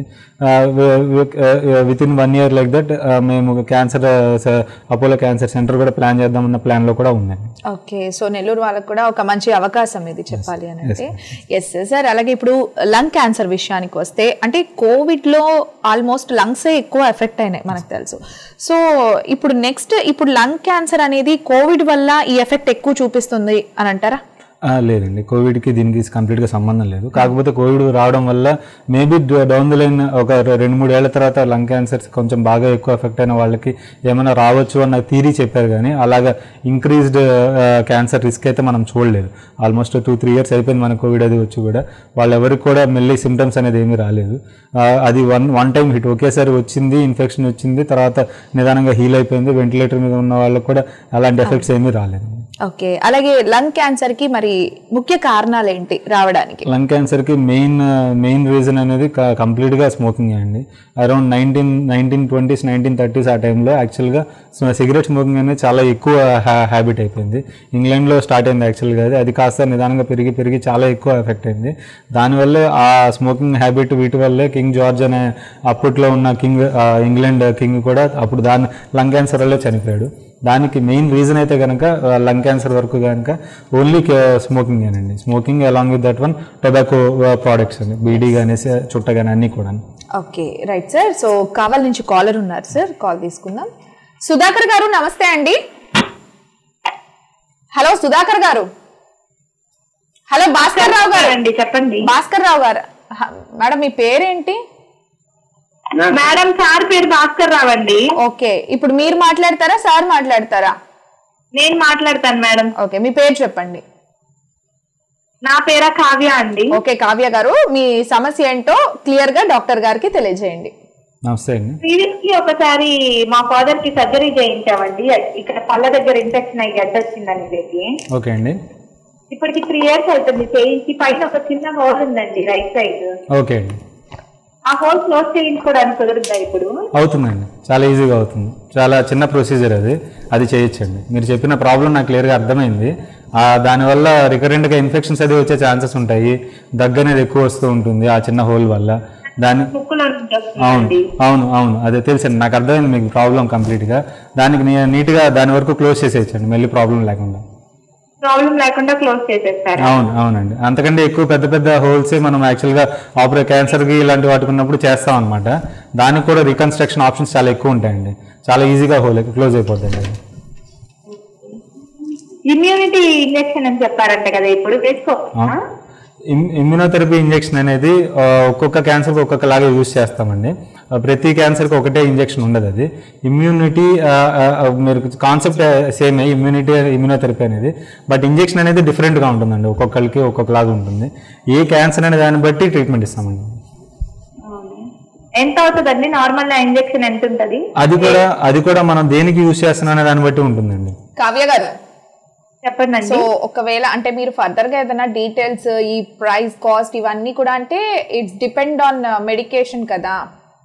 with in one year like that మేము క్యాన్సర్ అపోలో క్యాన్సర్ సెంటర్ కూడా ప్లాన్ చేద్దామన్న ప్లాన్లో కూడా ఉందండి ఓకే సో నెల్లూరు వాళ్ళకి కూడా ఒక మంచి అవకాశం ఇది చెప్పాలి అని అంటే ఎస్ సార్ అలాగే ఇప్పుడు లంగ్ క్యాన్సర్ విషయానికి వస్తే అంటే కోవిడ్ లో ఆల్మోస్ట్ లంగ్స్ ఎక్కువ ఎఫెక్ట్ అయినాయి మనకు తెలుసు సో ఇప్పుడు నెక్స్ట్ ఇప్పుడు లంగ్ క్యాన్సర్ అనేది కోవిడ్ వల్ల ఈ ఎఫెక్ట్ ఎక్కువ చూపిస్తుంది అని అంటారా ఆ, లేదండి కోవిడ్కి దీనికి కంప్లీట్గా సంబంధం లేదు కాకపోతే కోవిడ్ రావడం వల్ల మేబీ డౌన్ ద లైన్ ఒక రె- రెండు మూడు ఏళ్ల తర్వాత లంగ్ క్యాన్సర్స్ కొంచెం బాగా ఎక్కువ ఎఫెక్ట్ అయిన వాళ్ళకి ఏమైనా రావచ్చు అన్న థీరీ చెప్పారు కానీ అలాగా ఇంక్రీజ్డ్ క్యాన్సర్ రిస్క్ అయితే మనం చూడలేదు ఆల్మోస్ట్ టూ త్రీ ఇయర్స్ అయిపోయింది మన కోవిడ్ అది వచ్చి కూడా వాళ్ళు ఎవరికి కూడా మళ్ళీ సిమ్టమ్స్ అనేది ఏమీ రాలేదు ఆ, అది వన్ వన్ టైం హిట్ ఒకేసారి వచ్చింది ఇన్ఫెక్షన్ వచ్చింది తర్వాత నిదానంగా హీల్ అయిపోయింది వెంటిలేటర్ మీద ఉన్న వాళ్ళకి కూడా అలాంటి ఎఫెక్ట్స్ ఏమీ రాలేదు ఓకే అలాగే లంగ్ క్యాన్సర్ కి మరి ముఖ్య కారణాలు ఏంటి రావడానికి లంగ్ క్యాన్సర్కి మెయిన్ మెయిన్ రీజన్ అనేది కంప్లీట్గా స్మోకింగ్ అండి around nineteen nineteen twenties nineteen thirties ఆ టైంలో యాక్చువల్గా సిగరెట్ స్మోకింగ్ అనేది చాలా ఎక్కువ హ్యాబిట్ అయిపోయింది ఇంగ్లాండ్లో స్టార్ట్ అయింది యాక్చువల్గా అది అది కాస్త నిదానంగా పెరిగి పెరిగి చాలా ఎక్కువ ఎఫెక్ట్ అయింది దానివల్లే ఆ స్మోకింగ్ హ్యాబిట్ వీటి వల్లే కింగ్ జార్జ్ అనే అప్పట్లో ఉన్న కింగ్ ఇంగ్లాండ్ కింగ్ కూడా అప్పుడు దాని లంగ్ క్యాన్సర్ వల్లే చనిపోయాడు దానికి మెయిన్ రీజన్ అయితే కనుక లంగ్ క్యాన్సర్ వరకు కనుక ఓన్లీ స్మోకింగ్ అండి smoking along with that one tobacco products అండి బీడీ కానీ చుట్ట కానీ అన్నీ కూడా ఓకే రైట్ సార్ సో కావాల నుంచి కాలర్ ఉన్నారు సార్ కాల్ తీసుకుందాం సుధాకర్ గారు నమస్తే అండి హలో సుధాకర్ గారు హలో భాస్కర్ రావు గారు అండి చెప్పండి భాస్కర్ రావు గారు హ, మేడం మీ పేరేంటి మేడం సార్ పేరు భాస్కర్ రావు అండి ఓకే ఇప్పుడు మీరు మాట్లాడతారా సార్ మాట్లాడతారా నేను మాట్లాడతాను మేడం ఓకే మీ పేరు చెప్పండి నా పేరా కావ్య అండి ఓకే కావ్య గారు మీ సమస్య ఏంటో క్లియర్ గా డాక్టర్ గారికి తెలియజేయండి నమస్తే అండి ప్రీవియస్ కి ఒకసారి మా ఫాదర్ కి సర్జరీ చేయించామండి ఇక్కడ పళ్ళ దగ్గర ఇన్ఫెక్షన్ అయ్యి గడ్డ వచ్చిందని చెప్పి ఓకే అండి ఇప్పటికి త్రీ ఇయర్స్ అవుతుంది చేయించి పైన ఒక చిన్న హోల్ ఉందండి రైట్ సైడ్ ఓకే అండి ఆ హోల్ క్లోజ్ చేయించుకోవడానికి కుదురుద్దా ఇప్పుడు అవుతుందండి చాలా ఈజీగా అవుతుంది చాలా చిన్న ప్రొసీజర్ అది అది చేయొచ్చండి మీరు చెప్పిన ప్రాబ్లం నాకు క్లియర్గా అర్థమైంది ఆ, దానివల్ల రికరెంట్గా ఇన్ఫెక్షన్స్ అది వచ్చే ఛాన్సెస్ ఉంటాయి దగ్గు అనేది ఎక్కువ వస్తూ ఉంటుంది ఆ చిన్న హోల్ వల్ల దాని ముక్కులో నుంచి అవును వస్తుందండి అవును అవును అదే తెలుసండి నాకు అర్థమైంది మీకు ప్రాబ్లం కంప్లీట్గా దానికి నీ- నీట్గా దాని వరకు క్లోజ్ చేసేయచ్చండి మళ్ళీ ప్రాబ్లం లేకుండా ప్రాబ్లం లేకుండా క్లోజ్ చేసేస్తారు అవును అవునండి అంతకంటే ఎక్కువ పెద్ద పెద్ద హోల్సే మనం యాక్చువల్గా ఆపరే క్యాన్సర్కి ఇలాంటి వాటికి ఉన్నప్పుడు చేస్తాం అనమాట దానికి కూడా రికన్స్ట్రక్షన్ ఆప్షన్స్ చాలా ఎక్కువ ఉంటాయండి చాలా ఈజీగా హోల్ క్లోజ్ అయిపోతుంది అది ఇమ్యూనిటీ ఇంజెక్షన్ అని చెప్పారంట కదా ఇప్పుడు వేసుకో ఇమ్- ఇమ్యునోథెరపీ ఇంజెక్షన్ అనేది ఆ, ఒక్కొక్క క్యాన్సర్కి ఒక్కొక్కలాగా యూజ్ చేస్తామండి ఆ, ప్రతి క్యాన్సర్కి ఒకటే ఇంజెక్షన్ ఉండదు అది ఇమ్యూనిటీ మీరు కాన్సెప్ట్ సేమ్ ఇమ్యూనిటీ ఇమ్యునోథెరపీ అనేది బట్ ఇంజెక్షన్ అనేది డిఫరెంట్గా ఉంటుందండి ఒక్కొక్కరికి ఒక్కొక్కలాగా ఉంటుంది ఏ క్యాన్సర్ అనే దాన్ని బట్టి ట్రీట్మెంట్ ఇస్తామండి ఎంత అవుతుందండి నార్మల్ ఇంజెక్షన్ ఎంత ఉంటది అది కూడా అది కూడా మనం దేనికి యూజ్ చేస్తున్నాం అనే దాన్ని బట్టి ఉంటుందండి కావ్య గారు చెప్పండి సో ఒకవేళ అంటే మీరు ఫర్దర్ గా ఏదైనా డీటెయిల్స్ ఈ ప్రైస్ కాస్ట్ ఇవన్నీ కూడా అంటే ఇట్స్ డిపెండ్ ఆన్ మెడికేషన్ కదా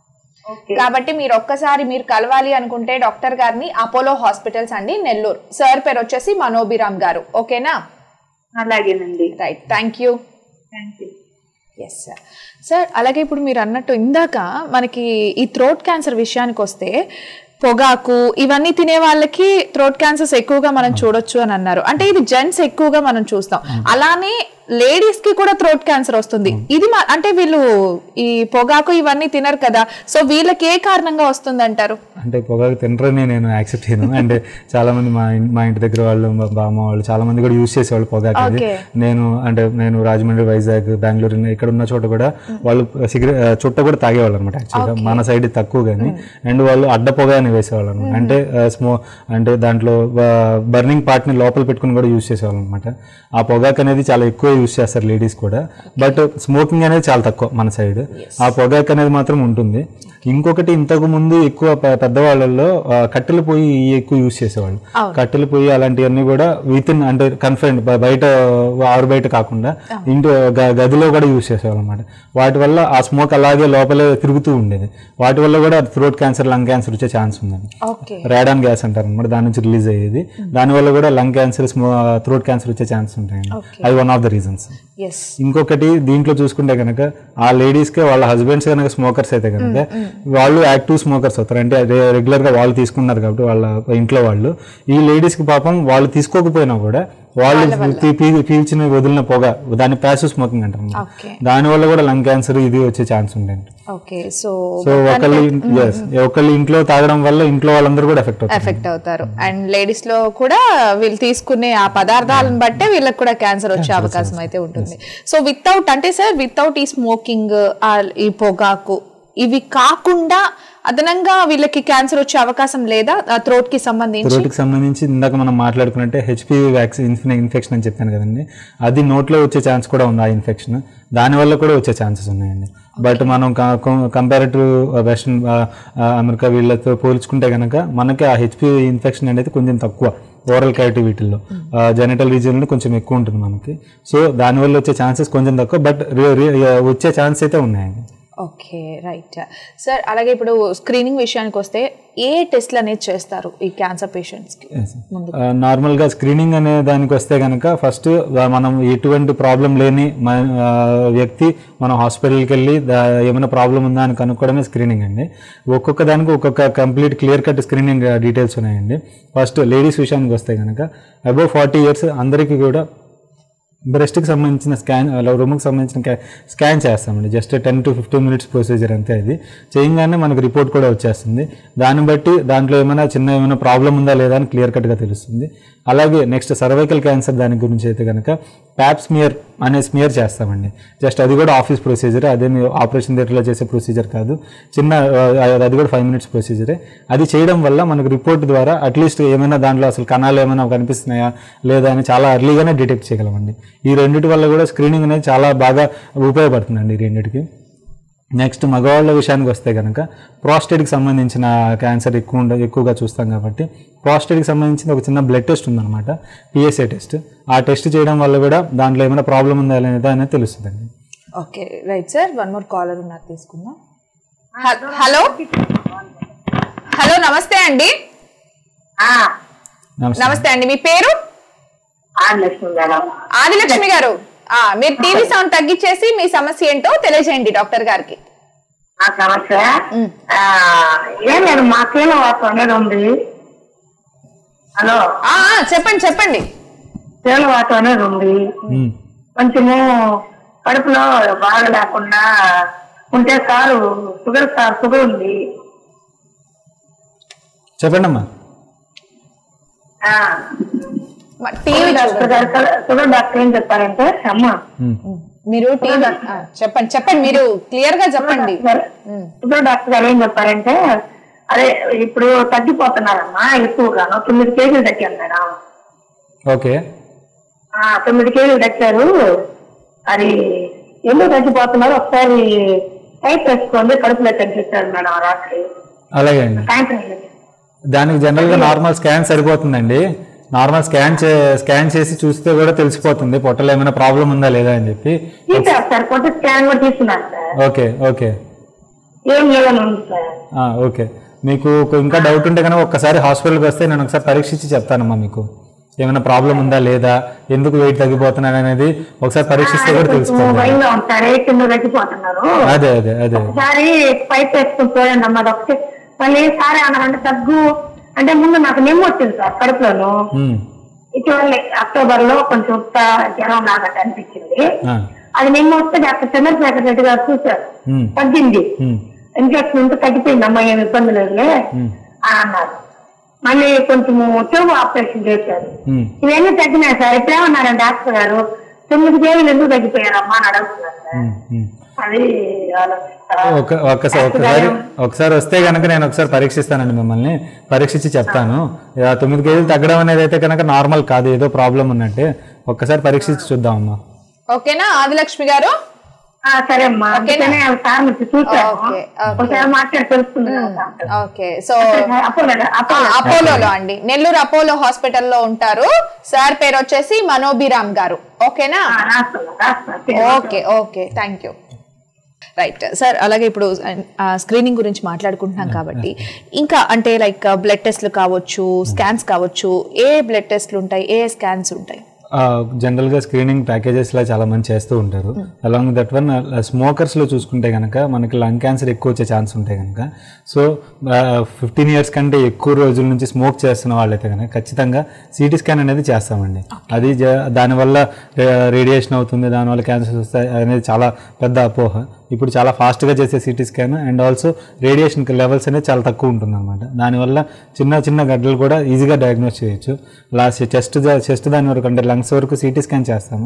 ఓకే కాబట్టి మీరు ఒక్కసారి మీరు కలవాలి అనుకుంటే డాక్టర్ గారిని అపోలో హాస్పిటల్స్ అండి నెల్లూరు సార్ పేరు వచ్చేసి మనోభిరామ్ గారు ఓకేనా అలాగేనండి right thank you thank you yes sir sir అలాగే ఇప్పుడు మీరు అన్నట్టు ఇందాక మనకి ఈ థ్రోట్ క్యాన్సర్ విషయానికి వస్తే పొగాకు ఇవన్నీ తినే వాళ్ళకి థ్రోట్ క్యాన్సర్స్ ఎక్కువగా మనం చూడొచ్చు అని అన్నారు అంటే ఇది జెంట్స్ ఎక్కువగా మనం చూస్తాం అలానే లేడీస్ కి కూడా థ్రోట్ క్యాన్సర్ వస్తుంది ఇది మా- అంటే వీళ్ళు ఈ పొగాకు ఇవన్నీ తినరు కదా సో వీళ్ళకి ఏ కారణంగా వస్తుంది అంటారు అంటే పొగాకు తినరని నేను యాక్సెప్ట్ చేయను అంటే చాలా మంది మా ఇన్- మా ఇంటి దగ్గర వాళ్ళు మా బామ్మ వాళ్ళు చాలా మంది కూడా యూజ్ చేసేవాళ్ళు పొగాకు అది Okay. నేను అంటే నేను రాజమండ్రి వైజాగ్ బెంగళూరు ఇక్కడ ఉన్న చోట కూడా వాళ్ళు సిగరెట్ చుట్ట కూడా తాగేవాళ్ళు అనమాట యాక్చువల్గా మన సైడ్ తక్కువ కానీ అండ్ వాళ్ళు అడ్డ పొగ అని వేసేవాళ్ళు అనమాట అంటే స్మో అంటే దాంట్లో బర్నింగ్ పార్ట్ని లోపల పెట్టుకుని కూడా యూజ్ చేసేవాళ్ళు అనమాట ఆ పొగాకు అనేది చాలా ఎక్కువ యూజ్ చేస్తారు లేడీస్ కూడా బట్ స్మోకింగ్ అనేది చాలా తక్కువ మన సైడ్ ఆ పొగాకు అనేది మాత్రం ఉంటుంది ఇంకొకటి ఇంతకు ముందు ఎక్కువ పె- పెద్దవాళ్ళల్లో ఆ, కట్టెల పొయ్యి ఎక్కువ యూజ్ చేసేవాళ్ళు కట్టెల పొయ్యి అలాంటివన్నీ కూడా విత్ ఇన్ అంటే కన్ఫైన్డ్ బయట ఆరు బయట కాకుండా ఇంటి గ- గదిలో కూడా యూజ్ చేసేవాళ్ళు అనమాట వాటి వల్ల ఆ స్మోక్ అలాగే లోపలే తిరుగుతూ ఉండేది వాటి వల్ల కూడా థ్రోట్ క్యాన్సర్ లంగ్ క్యాన్సర్ వచ్చే ఛాన్స్ ఉందండి ఓకే రేడాన్ గ్యాస్ అంటారు అనమాట దాని నుంచి రిలీజ్ అయ్యేది దానివల్ల కూడా లంగ్ క్యాన్సర్ థ్రోట్ క్యాన్సర్ వచ్చే ఛాన్స్ ఉంటాయండి అది one of the reasons yes ఇంకొకటి దీంట్లో చూసుకుంటే కనుక ఆ లేడీస్కి వాళ్ళ హస్బెండ్స్ కనుక స్మోకర్స్ అయితే కనుక వాళ్ళు యాక్టివ్ స్మోకర్స్ అవుతారు అంటే అదే రెగ్యులర్గా వాళ్ళు తీసుకున్నారు కాబట్టి వాళ్ళ ఇంట్లో వాళ్ళు ఈ లేడీస్కి పాపం వాళ్ళు తీసుకోకపోయినా కూడా వాళ్ళు పీ- పీ- పీల్చిన వదిలిన పొగ దాన్ని ప్యాసివ్ స్మోకింగ్ అంటారు ఓకే దానివల్ల కూడా లంగ్ క్యాన్సర్ ఇది వచ్చే ఛాన్స్ ఉంటాయండి ఓకే సో సో ఒకళ్ళు yes, ఒకళ్ళు ఇంట్లో తాగడం వల్ల ఇంట్లో వాళ్ళందరూ కూడా ఎఫెక్ట్ అవుతారు ఎఫెక్ట్ అవుతారు అండ్ లేడీస్ లో కూడా వీళ్ళు తీసుకునే ఆ పదార్థాలను బట్టే వీళ్ళకి కూడా క్యాన్సర్ వచ్చే అవకాశం అయితే ఉంటుంది సో వితౌట్ అంటే సార్ వితౌట్ ఈ స్మోకింగ్ ఈ పొగాకు ఇవి కాకుండా అదనంగా వీళ్ళకి క్యాన్సర్ వచ్చే అవకాశం లేదా థ్రోట్ కి సంబంధించి థ్రోట్కి సంబంధించి ఇందాక మనం మాట్లాడుకున్నట్టే హెచ్పివి వ్యాక్సిన్ ఇన్ఫెక్షన్ అని చెప్పాను కదండి అది నోట్లో వచ్చే ఛాన్స్ కూడా ఉంది ఆ ఇన్ఫెక్షన్ దానివల్ల కూడా వచ్చే ఛాన్సెస్ ఉన్నాయండి బట్ మనం కంపారిటివ్ వెస్ట్రన్ అమెరికా వీళ్ళతో పోల్చుకుంటే కనుక మనకి ఆ హెచ్పి ఇన్ఫెక్షన్ అనేది కొంచెం తక్కువ ఓరల్ క్యావిటీ వీటిల్లో జెనిటల్ రీజియన్లో కొంచెం ఎక్కువ ఉంటుంది మనకి సో దానివల్ల వచ్చే ఛాన్సెస్ కొంచెం తక్కువ బట్ వచ్చే ఛాన్స్ అయితే ఉన్నాయండి ఓకే రైట్ సార్ అలాగే ఇప్పుడు స్క్రీనింగ్ విషయానికి వస్తే ఏ టెస్ట్లు అనేది చేస్తారు ఈ క్యాన్సర్ పేషెంట్స్ కి ముందు ఆ, నార్మల్గా స్క్రీనింగ్ అనే దానికి వస్తే కనుక ఫస్ట్ మనం ఎటువంటి ప్రాబ్లం లేని మ- ఆ, వ్యక్తి మనం హాస్పిటల్కి వెళ్ళి దా- ఏమైనా ప్రాబ్లం ఉందా అని కనుక్కోవడమే స్క్రీనింగ్ అండి ఒక్కొక్క దానికి ఒక్కొక్క complete clear cut screening details ఉన్నాయండి ఫస్ట్ లేడీస్ విషయానికి వస్తే కనుక అబౌవ్ ఫార్టీ ఇయర్స్ అందరికీ కూడా బ్రెస్ట్కి సంబంధించిన స్కాన్ రొమ్ముకి సంబంధించిన కా- స్కాన్ చేస్తామండి just ten to fifteen minutes procedure అంతే అది చేయగానే మనకు రిపోర్ట్ కూడా వచ్చేస్తుంది దాన్ని బట్టి దాంట్లో ఏమైనా చిన్న ఏమైనా ప్రాబ్లం ఉందా లేదా అని క్లియర్ కట్గా తెలుస్తుంది అలాగే నెక్స్ట్ సర్వైకల్ క్యాన్సర్ దాని గురించి అయితే కనుక ప్యాప్ స్మియర్ అనే స్మియర్ చేస్తామండి జస్ట్ అది కూడా ఆఫీస్ ప్రొసీజర్ అదేమి ఆపరేషన్ థియేటర్లో చేసే ప్రొసీజర్ కాదు చిన్న ఆ, అది కూడా ఫైవ్ మినిట్స్ ప్రొసీజరే అది చేయడం వల్ల మనకు రిపోర్ట్ ద్వారా అట్లీస్ట్ ఏమైనా దాంట్లో అసలు కణాలు ఏమైనా కనిపిస్తున్నాయా లేదా అని చాలా ఎర్లీగానే డిటెక్ట్ చేయగలమండి ఈ రెండింటి వల్ల కూడా స్క్రీనింగ్ అనేది చాలా బాగా ఉపయోగపడుతుందండి ఈ రెండింటికి నెక్స్ట్ మగవాళ్ళ విషయానికి వస్తే కనుక ప్రాస్టేట్కి సంబంధించిన క్యాన్సర్ ఎక్కువ ఉండ ఎక్కువగా చూస్తాం కాబట్టి ప్రాస్టేట్కి సంబంధించిన ఒక చిన్న బ్లడ్ టెస్ట్ ఉందన్నమాట పిఎస్ఏ టెస్ట్ ఆ టెస్ట్ చేయడం వల్ల కూడా దాంట్లో ఏమైనా ప్రాబ్లం ఉందా లేదా అనేది తెలుస్తుందండి okay right sir one more caller ఉన్నారు తీసుకుందాం హ- హలో హలో నమస్తే అండి ఆ, నమస్తే నమస్తే అండి మీ పేరు ఆ, లక్ష్మి మేడం ఆదిలక్ష్మి గారు ఆ, మీరు టీవీ సౌండ్ తగ్గించేసి మీ సమస్య ఏంటో తెలియజేయండి డాక్టర్ గారికి ఆ సమస్య ఆ, ఏం లేదు మా కీళ్ళ వాతం అనేది ఉంది హలో ఆ, ఆ, చెప్పండి చెప్పండి కీళ్ళ వాతం అనేది ఉంది ఉమ్. కొంచెము కడుపులో బాగా లేకుండా ఉంటే సారు షుగర్ సార్ షుగర్ ఉంది చెప్పండి అమ్మా ఆ, మ- టీవీ డాక్టర్ గారు షుగర్ డాక్టర్ ఏం చెప్పారంటే అమ్మ ఉమ్. మీరు టీవీ ఆ, చెప్పండి చెప్పండి మీరు క్లియర్ గా చెప్పండి ఉమ్. షుగర్ డాక్టర్ గారు ఏం చెప్పారంటే అదే ఇప్పుడు తగ్గిపోతున్నారమ్మా ఎక్కువగాను తొమ్మిది కేజీలు తగ్గాను మేడం ఓకే ఆ, తొమ్మిది కేజీలు తగ్గారు అది ఎందుకు తగ్గిపోతున్నారు ఒకసారి టైప్ వేసుకోండి కడుపులో తగ్గిస్తారు మేడం రాత్రి అలాగే అండి సాయంత్రం దానికి జనరల్గా నార్మల్ స్కాన్ సరిపోతుందండి నార్మల్ స్కాన్ చే స్కాన్ చేసి చూస్తే కూడా తెలిసిపోతుంది పొట్టలో ఏమైనా ప్రాబ్లం ఉందా లేదా అని చెప్పి తీసారు సార్ కొత్త స్కాన్ కూడా తీసుకున్నారు సార్ ఓకే ఓకే ఏం లేదని ఉంది సార్ ఆ, ఓకే మీకు ఒక- ఇంకా డౌట్ ఉంటే కనుక ఒక్కసారి హాస్పిటల్కి వస్తే నేను ఒకసారి పరీక్షించి చెప్తానమ్మా మీకు ఏమైనా ప్రాబ్లం ఉందా లేదా ఎందుకు వెయిట్ తగ్గిపోతున్నాను అనేది ఒకసారి పరీక్షిస్తే కూడా కొంచెం తెలిసిపోతుంది భయంగా ఉంటారు కింద తగ్గిపోతున్నారు అదే అదే అదే ఒకసారి పైప్ వేసుకుని చూడండి అమ్మా అది ఒకటి మళ్ళీ సారి అన్నారంటే తగ్గు అంటే ముందు నాకు నిమ్మ వచ్చింది సార్ కడుపులోను ఉమ్, ఇటీవల అక్టోబర్ లో కొంచెం ఉత్త జ్వరం లాగా అనిపించింది ఆ, అది నిమ్మ వస్తే డాక్టర్ చంద్రశేఖర్ రెడ్డి గారు చూశారు ఉమ్, తగ్గింది ఉమ్, ఇన్ఫెక్షన్ ఉంటే తగ్గిపోయింది అమ్మా ఏమి ఇబ్బంది లేదులే ఉమ్, అని అన్నారు మళ్ళీ కొంచెము ట్యూబ్ ఆపరేషన్ చేశారు ఉమ్. ఇవన్నీ తగ్గినాయి సార్ ఇప్పుడేమన్నారు డాక్టర్ గారు తొమ్మిది కేజీలు ఎందుకు తగ్గిపోయారమ్మా అని అడుగుతున్నారు సార్ ఉమ్, ఉమ్. అది ఆలోచిస్తారా? ఒక ఒక్కసారి ఒకసారి ఒకసారి వస్తే కనుక నేను ఒకసారి పరీక్షిస్తానండి మిమ్మల్ని పరీక్షించి చెప్తాను ఆ తొమ్మిది కేజీలు తగ్గడం అనేది అయితే కనుక నార్మల్ కాదు ఏదో ప్రాబ్లం ఉన్నట్టే ఒక్కసారి పరీక్షించి చూద్దామమ్మా ఓకేనా ఆదిలక్ష్మి గారు ఆ, సరే అమ్మా అందుకనే సార్ నుంచి చూశాను ఓకే, ఓకే. ఒకసారి మాట్లాడి తెలుస్తుంది కదా sir. Okay so Apollo Apollo అపోలోలో అండి నెల్లూరు అపోలో హాస్పిటల్లో ఉంటారు సార్ పేరు వచ్చేసి మనోభిరామ్ గారు ఓకేనా ఆ, రాస్తున్నా రాస్తున్నా okay okay thank you right sir అలాగే ఇప్పుడు స్క్రీనింగ్ గురించి మాట్లాడుకుంటున్నాం కాబట్టి ఇంకా అంటే లైక్ బ్లడ్ టెస్ట్లు కావచ్చు స్కాన్స్ కావచ్చు ఏ బ్లడ్ టెస్ట్లు ఉంటాయి ఏ స్కాన్స్ ఉంటాయి జనరల్గా స్క్రీనింగ్ ప్యాకేజెస్లో చాలా మంది చేస్తూ ఉంటారు అలాంగ్ దట్ వన్ స్మోకర్స్లో చూసుకుంటే కనుక మనకి లంగ్ క్యాన్సర్ ఎక్కువ వచ్చే ఛాన్స్ ఉంటాయి కనుక సో ఫిఫ్టీన్ ఇయర్స్ కంటే ఎక్కువ రోజుల నుంచి స్మోక్ చేస్తున్న వాళ్ళైతే కనుక ఖచ్చితంగా సిటీ స్కాన్ అనేది చేస్తామండి అది జ- దానివల్ల రేడియేషన్ అవుతుంది దానివల్ల క్యాన్సర్స్ వస్తాయి అనేది చాలా పెద్ద అపోహ ఇప్పుడు చాలా ఫాస్ట్గా చేసే CT scan and also radiation levels అనేది చాలా తక్కువ ఉంటుంది అనమాట దానివల్ల చిన్న చిన్న గడ్డలు కూడా ఈజీగా డయాగ్నోస్ చేయొచ్చు లాస్ట్ చెస్ట్ చెస్ట్ దాని వరకు అంటే లంగ్స్ వరకు సిటీ స్కాన్ చేస్తాము